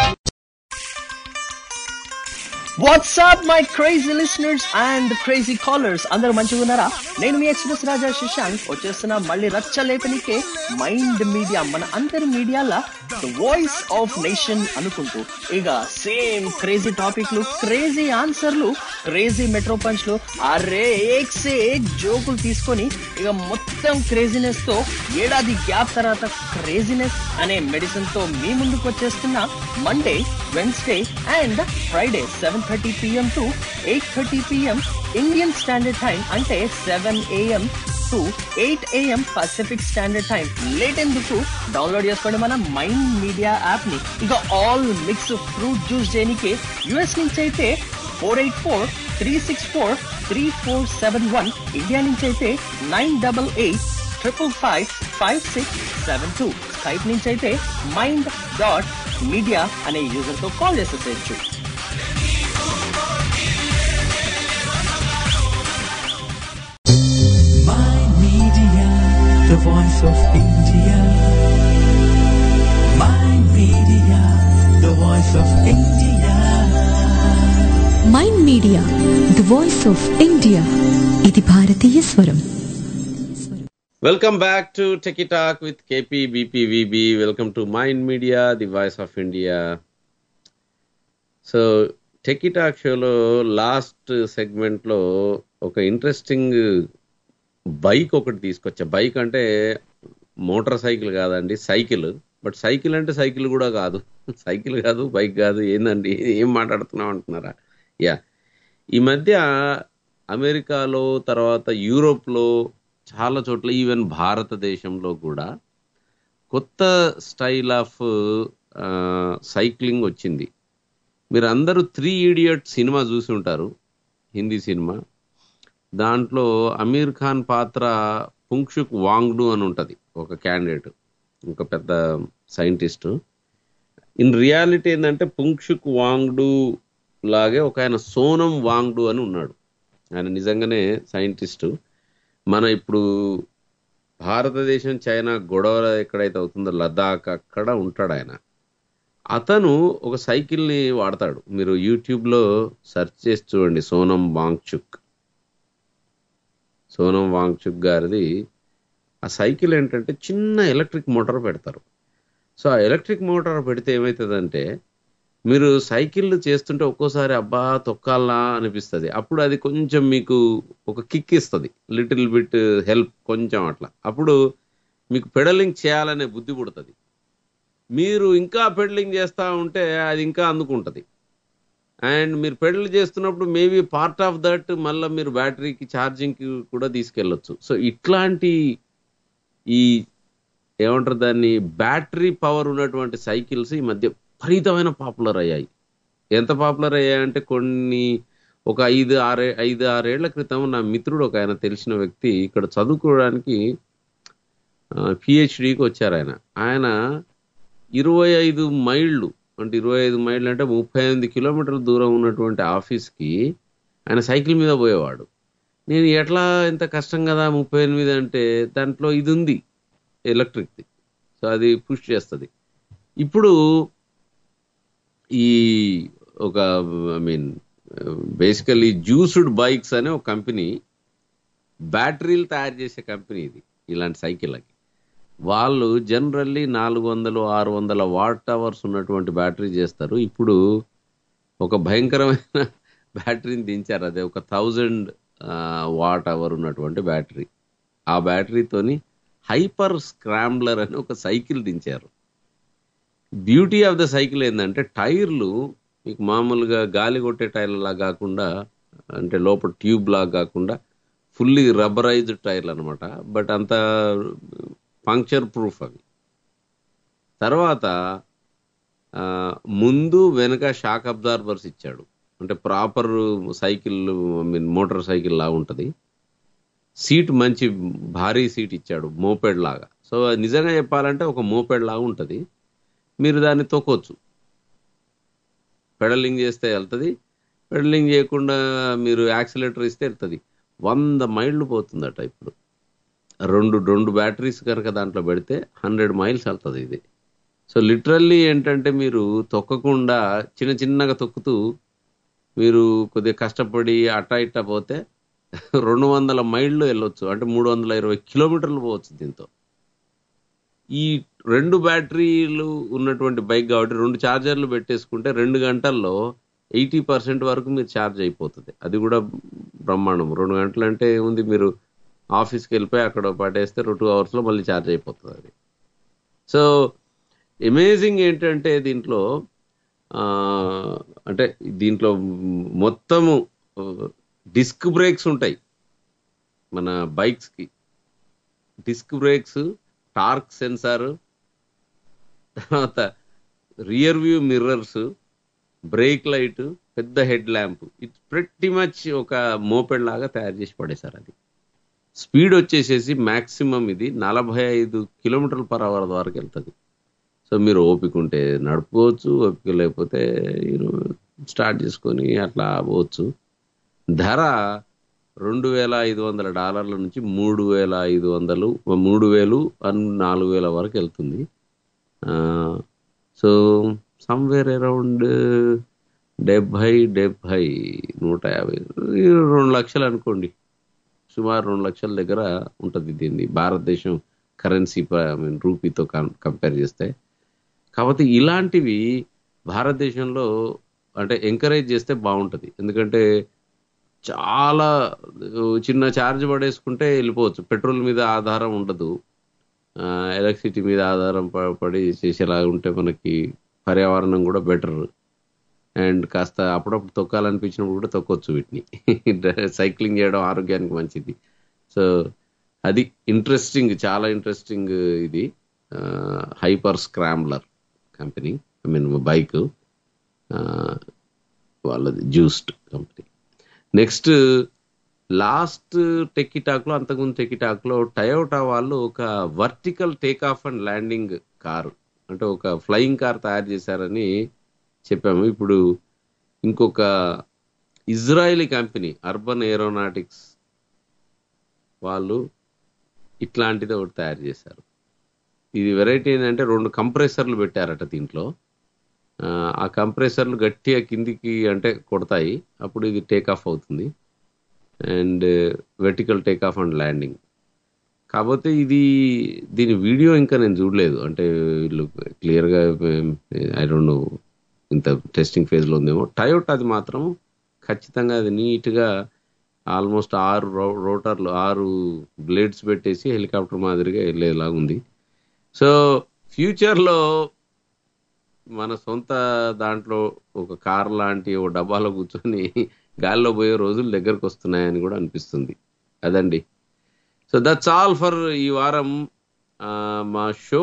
what's up my crazy listeners and crazy callers అందరూ మంచిగా ఉన్నారా నేను మీ ఎక్స్ప్రెస్ రాజా శశాంక్ వచ్చేస్తున్నా మళ్ళీ రచ్చ లేపనికే మైండ్ మీడియా మన అందరి మీడియాల వాయిస్ ఆఫ్ నేషన్ అనుకుంటూ ఇక సేమ్ క్రేజీ టాపిక్లు క్రేజీ ఆన్సర్లు క్రేజీ మెట్రో పంచ్లు అరే ఏక్ సే ఏక్ జోకులు తీసుకొని ఇక మొత్తం క్రేజీనెస్ తో ఏడాది గ్యాప్ తర్వాత క్రేజీనెస్ అనే మెడిసిన్ తో మీ ముందుకు వచ్చేస్తున్న Monday Wednesday and Friday seven thirty PM to eight thirty PM Indian standard time అంటే seven AM to eight AM Pacific standard time late ఎందుకు డౌన్లోడ్ చేసుకోండి మన మైండ్ మీడియా యాప్ ని ఇక ఆల్ మిక్స్ ఫ్రూట్ జ్యూస్ చేయడానికి US నుంచి అయితే four eight four three six four three four seven one India నుంచి అయితే nine double eight triple five five six seven two Skype నుంచి అయితే మైండ్ డాట్ మీడియా అనే యూజర్ తో కాల్ చేసేసేయచ్చు Mind Media, the voice of India. Mind Media, the voice of India. Mind media the voice of India ఇది భారతీయ స్వరం welcome back to techie talk with KP BPVB welcome to mind media the voice of India so techie talk షోలో last సెగ్మెంట్లో ఒక interesting bike ఒకటి తీసుకొచ్చా bike అంటే motorcycle కాదండి సైకిల్ బట్ సైకిల్ అంటే సైకిల్ కూడా కాదు సైకిల్ కాదు బైక్ కాదు ఏందండి ఏం మాట్లాడుతున్నాం అంటున్నారా యా ఈ మధ్య అమెరికాలో తర్వాత యూరోప్లో చాలా చోట్ల ఈవెన్ భారతదేశంలో కూడా కొత్త స్టైల్ ఆఫ్ సైక్లింగ్ వచ్చింది మీరు అందరూ త్రీ ఇడియట్ సినిమా చూసి ఉంటారు హిందీ సినిమా దాంట్లో అమీర్ ఖాన్ పాత్ర పుంక్షుక్ వాంగ్డు అని ఉంటుంది ఒక క్యాండిడేట్ ఒక పెద్ద సైంటిస్టు ఇన్ రియాలిటీ ఏంటంటే పుంక్షుక్ వాంగ్డు లాగే ఒక ఆయన సోనం వాంగ్డు అని ఉన్నాడు ఆయన నిజంగానే సైంటిస్టు మన ఇప్పుడు భారతదేశం చైనా గొడవ ఎక్కడైతే అవుతుందో లదాఖ్ అక్కడ ఉంటాడు ఆయన అతను ఒక సైకిల్ని వాడతాడు మీరు యూట్యూబ్లో సెర్చ్ చేసి చూడండి సోనం వాంగ్చుక్ సోనం వాంగ్చుక్ గారిది ఆ సైకిల్ ఏంటంటే చిన్న ఎలక్ట్రిక్ మోటార్ పెడతారు సో ఆ ఎలక్ట్రిక్ మోటార్ పెడితే ఏమవుతుందంటే మీరు సైకిల్ చేస్తుంటే ఒక్కోసారి అబ్బా తొక్కాలా అనిపిస్తుంది అప్పుడు అది కొంచెం మీకు ఒక కిక్ ఇస్తుంది లిటిల్ బిట్ హెల్ప్ కొంచెం అట్లా అప్పుడు మీకు పెడలింగ్ చేయాలనే బుద్ధి పుడుతుంది మీరు ఇంకా పెడలింగ్ చేస్తూ ఉంటే అది ఇంకా అందుకుంటుంది అండ్ మీరు పెడల్ చేస్తున్నప్పుడు మేబీ పార్ట్ ఆఫ్ దట్ మళ్ళీ మీరు బ్యాటరీకి ఛార్జింగ్కి కూడా తీసుకెళ్ళొచ్చు సో ఇట్లాంటి ఈ ఏమంటారు దాన్ని బ్యాటరీ పవర్ ఉన్నటువంటి సైకిల్స్ ఈ మధ్య విపరీతమైన పాపులర్ అయ్యాయి ఎంత పాపులర్ అయ్యాయంటే కొన్ని ఒక ఐదు ఆరే ఐదు ఆరేళ్ల క్రితం నా మిత్రుడు ఒక ఆయన తెలిసిన వ్యక్తి ఇక్కడ చదువుకోవడానికి పిహెచ్డికి వచ్చారు ఆయన ఆయన ఇరవై ఐదు మైళ్ళు అంటే ఇరవై ఐదు మైళ్ళు అంటే ముప్పై ఎనిమిది కిలోమీటర్ల దూరం ఉన్నటువంటి ఆఫీస్కి ఆయన సైకిల్ మీద పోయేవాడు నేను ఎట్లా ఇంత కష్టం కదా ముప్పై ఎనిమిది అంటే దాంట్లో ఇది ఉంది ఎలక్ట్రిక్ది సో అది పుష్ చేస్తుంది ఇప్పుడు ఈ ఒక I mean basically juiced bikes అనే ఒక కంపెనీ బ్యాటరీలు తయారు చేసే కంపెనీ ఇది ఇలాంటి సైకిళ్ళకి వాళ్ళు జనరల్లీ నాలుగు వందలు ఆరు వందల వాట్ అవర్స్ ఉన్నటువంటి బ్యాటరీ చేస్తారు ఇప్పుడు ఒక భయంకరమైన బ్యాటరీని దించారు అదే ఒక థౌజండ్ వాట్ అవర్ ఉన్నటువంటి బ్యాటరీ ఆ బ్యాటరీతోని హైపర్ స్క్రాంబ్లర్ అని ఒక సైకిల్ దించారు బ్యూటీ ఆఫ్ ద సైకిల్ ఏంటంటే టైర్లు మీకు మామూలుగా గాలి కొట్టే టైర్లా కాకుండా అంటే లోపల ట్యూబ్ లాగా కాకుండా ఫుల్లీ రబ్బరైజ్డ్ టైర్లు అనమాట బట్ అంత పంక్చర్ ప్రూఫ్ అవి తర్వాత ఆ, ముందు వెనక షాక్ అబ్జార్బర్స్ ఇచ్చాడు అంటే proper cycle I mean motorcycle లాగా ఉంటుంది సీట్ మంచి భారీ సీట్ ఇచ్చాడు మోపెడ్ లాగా సో అది నిజంగా చెప్పాలంటే ఒక మోపెడ్ లాగా ఉంటుంది మీరు దాన్ని తొక్కొచ్చు పెడలింగ్ చేస్తే వెళ్తుంది పెడలింగ్ చేయకుండా మీరు యాక్సిలేటర్ ఇస్తే వెళ్తుంది వంద మైళ్ళు పోతుందట ఇప్పుడు రెండు రెండు బ్యాటరీస్ కనుక దాంట్లో పెడితే హండ్రెడ్ మైల్స్ వెళ్తుంది ఇది సో లిటరల్లీ ఏంటంటే మీరు తొక్కకుండా చిన్న చిన్నగా తొక్కుతూ మీరు కొద్దిగా కష్టపడి అట్టా ఇట్టా పోతే రెండు వందల మైళ్ళు వెళ్ళొచ్చు అంటే మూడు వందల ఇరవై కిలోమీటర్లు పోవచ్చు దీంతో ఈ రెండు బ్యాటరీలు ఉన్నటువంటి బైక్ కాబట్టి రెండు ఛార్జర్లు పెట్టేసుకుంటే రెండు గంటల్లో ఎయిటీ పర్సెంట్ వరకు మీరు ఛార్జ్ అయిపోతుంది అది కూడా బ్రహ్మాండం రెండు గంటలు అంటే ఏముంది మీరు ఆఫీస్కి వెళ్ళిపోయి అక్కడ పడేస్తే టూ అవర్స్లో మళ్ళీ ఛార్జ్ అయిపోతుంది అది సో అమేజింగ్ ఏంటంటే దీంట్లో ఆ, అంటే దీంట్లో మొత్తము డిస్క్ బ్రేక్స్ ఉంటాయి మన బైక్స్కి డిస్క్ బ్రేక్స్ టార్క్ సెన్సార్ తర్వాత rear view mirrors brake light పెద్ద head lamp it's pretty much ఒక మోపెడ్ లాగా తయారు చేసి పడేశారు అది స్పీడ్ వచ్చేసేసి మాక్సిమం ఇది నలభై ఐదు కిలోమీటర్ల పర్ అవర్ వరకు వెళ్తుంది సో మీరు ఓపిక ఉంటే నడుపుకోవచ్చు ఓపిక లేకపోతే స్టార్ట్ చేసుకొని అట్లా పోవచ్చు ధర రెండు వేల ఐదు వందల డాలర్ల నుంచి మూడు వేల ఐదు వందలు మూడు వేలు అన్ నాలుగు వేల వరకు వెళ్తుంది సో సమ్వేర్ అరౌండ్ డెబ్భై డెబ్భై నూట యాభై ఈ రెండు లక్షలు అనుకోండి సుమారు రెండు లక్షల దగ్గర ఉంటుంది దీన్ని భారతదేశం కరెన్సీ ఐ మీన్ రూపీతో కంపేర్ చేస్తే కాబట్టి ఇలాంటివి భారతదేశంలో అంటే ఎంకరేజ్ చేస్తే బాగుంటుంది ఎందుకంటే చాలా చిన్న ఛార్జ్ పడేసుకుంటే వెళ్ళిపోవచ్చు పెట్రోల్ మీద ఆధారం ఉండదు ఎలక్ట్రిసిటీ మీద ఆధారం ప- పడి చేసేలా ఉంటే మనకి పర్యావరణం కూడా బెటర్ అండ్ కాస్త అప్పుడప్పుడు తొక్కాలనిపించినప్పుడు కూడా తొక్కొచ్చు వీటిని సైక్లింగ్ చేయడం ఆరోగ్యానికి మంచిది సో అది ఇంట్రెస్టింగ్ చాలా ఇంట్రెస్టింగ్ ఇది hyper scrambler company I mean bike వాళ్ళది జ్యూస్డ్ కంపెనీ నెక్స్ట్ లాస్ట్ టెక్కిటాక్లో అంతకుముందు టెక్కిటాక్లో టయోటా వాళ్ళు ఒక vertical take off and landing car అంటే ఒక ఫ్లయింగ్ కార్ తయారు చేశారని చెప్పాము ఇప్పుడు ఇంకొక ఇజ్రాయలీ కంపెనీ అర్బన్ ఏరోనాటిక్స్ వాళ్ళు ఇట్లాంటిది ఒకటి తయారు చేశారు ఇది వెరైటీ ఏంటంటే రెండు కంప్రెసర్లు పెట్టారట దీంట్లో ఆ, ఆ కంప్రెసర్లు గట్టిగా కిందికి అంటే కొడతాయి అప్పుడు ఇది టేక్ ఆఫ్ అవుతుంది and vertical take off and landing కాకపోతే ఇది దీని వీడియో ఇంకా నేను చూడలేదు అంటే వీళ్ళు క్లియర్గా ఐ డోంట్ నో ఇంత టెస్టింగ్ ఫేజ్లో ఉందేమో టయోట్ అది మాత్రం ఖచ్చితంగా అది నీట్గా ఆల్మోస్ట్ ఆరు రో- రోటర్లు ఆరు బ్లేడ్స్ పెట్టేసి హెలికాప్టర్ మాదిరిగా వెళ్ళేలాగా ఉంది సో ఫ్యూచర్లో మన సొంత దాంట్లో ఒక కార్ లాంటి ఓ డబ్బాలో కూర్చొని గాల్లో పోయే రోజులు దగ్గరకు వస్తున్నాయని కూడా అనిపిస్తుంది అదండి సో దట్స్ ఆల్ ఫర్ ఈ వారం ఆ, మా షో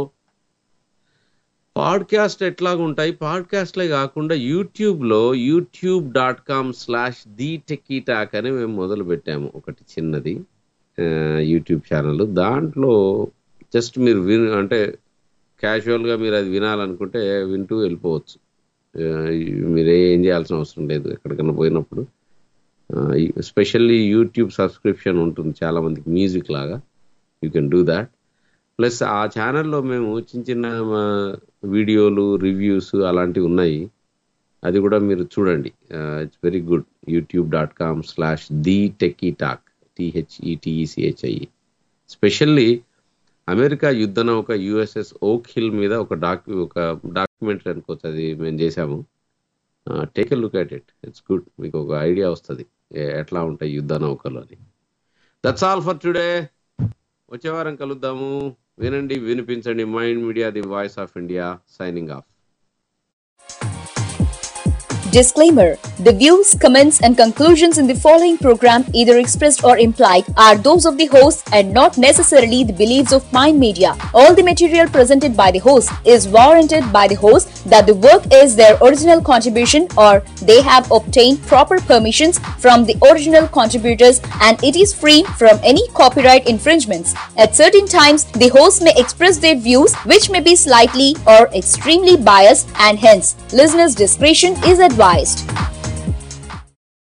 పాడ్కాస్ట్ ఎట్లాగుంటాయి పాడ్కాస్ట్లే కాకుండా యూట్యూబ్లో YouTube dot com slash the techie talk అని మేము మొదలు పెట్టాము ఒకటి చిన్నది ఆ, యూట్యూబ్ ఛానల్ దాంట్లో జస్ట్ మీరు విన్ అంటే క్యాజువల్గా మీరు అది వినాలనుకుంటే వింటూ వెళ్ళిపోవచ్చు ఆ, మీరు ఏం చేయాల్సిన అవసరం లేదు ఎక్కడికైనా పోయినప్పుడు స్పెషల్లీ యూట్యూబ్ సబ్స్క్రిప్షన్ ఉంటుంది చాలా మందికి మ్యూజిక్ లాగా you can do that plus ఆ ఛానల్లో మేము చిన్న చిన్న ఆ, వీడియోలు రివ్యూస్ అలాంటివి ఉన్నాయి అది కూడా మీరు చూడండి it's very good YouTube dot com slash the techie talk టిహెచ్ఈటిఈసిహెచ్ఐ specially America యుద్ధ నౌక యుఎస్ఎస్ ఓక్ హిల్ మీద ఒక డాక్యు ఒక డాక్యుమెంటరీ అనుకోవచ్చు అది మేము చేశాము take a look at it it's good మీకు ఒక ఐడియా వస్తుంది ఎట్లా ఉంటాయి యుద్ధ నౌకలు అని దట్స్ ఆల్ ఫర్ టుడే వచ్చే వారం కలుద్దాము వినండి వినిపించండి Mind media the voice of India signing off Disclaimer The views, comments, and conclusions in the following program, either expressed or implied, are those of the host and not necessarily the beliefs of Mind Media. All the material presented by the host is warranted by the host that the work is their original contribution or they have obtained proper permissions from the original contributors and it is free from any copyright infringements. At certain times, the host may express their views which may be slightly or extremely biased and hence listeners' discretion is advised.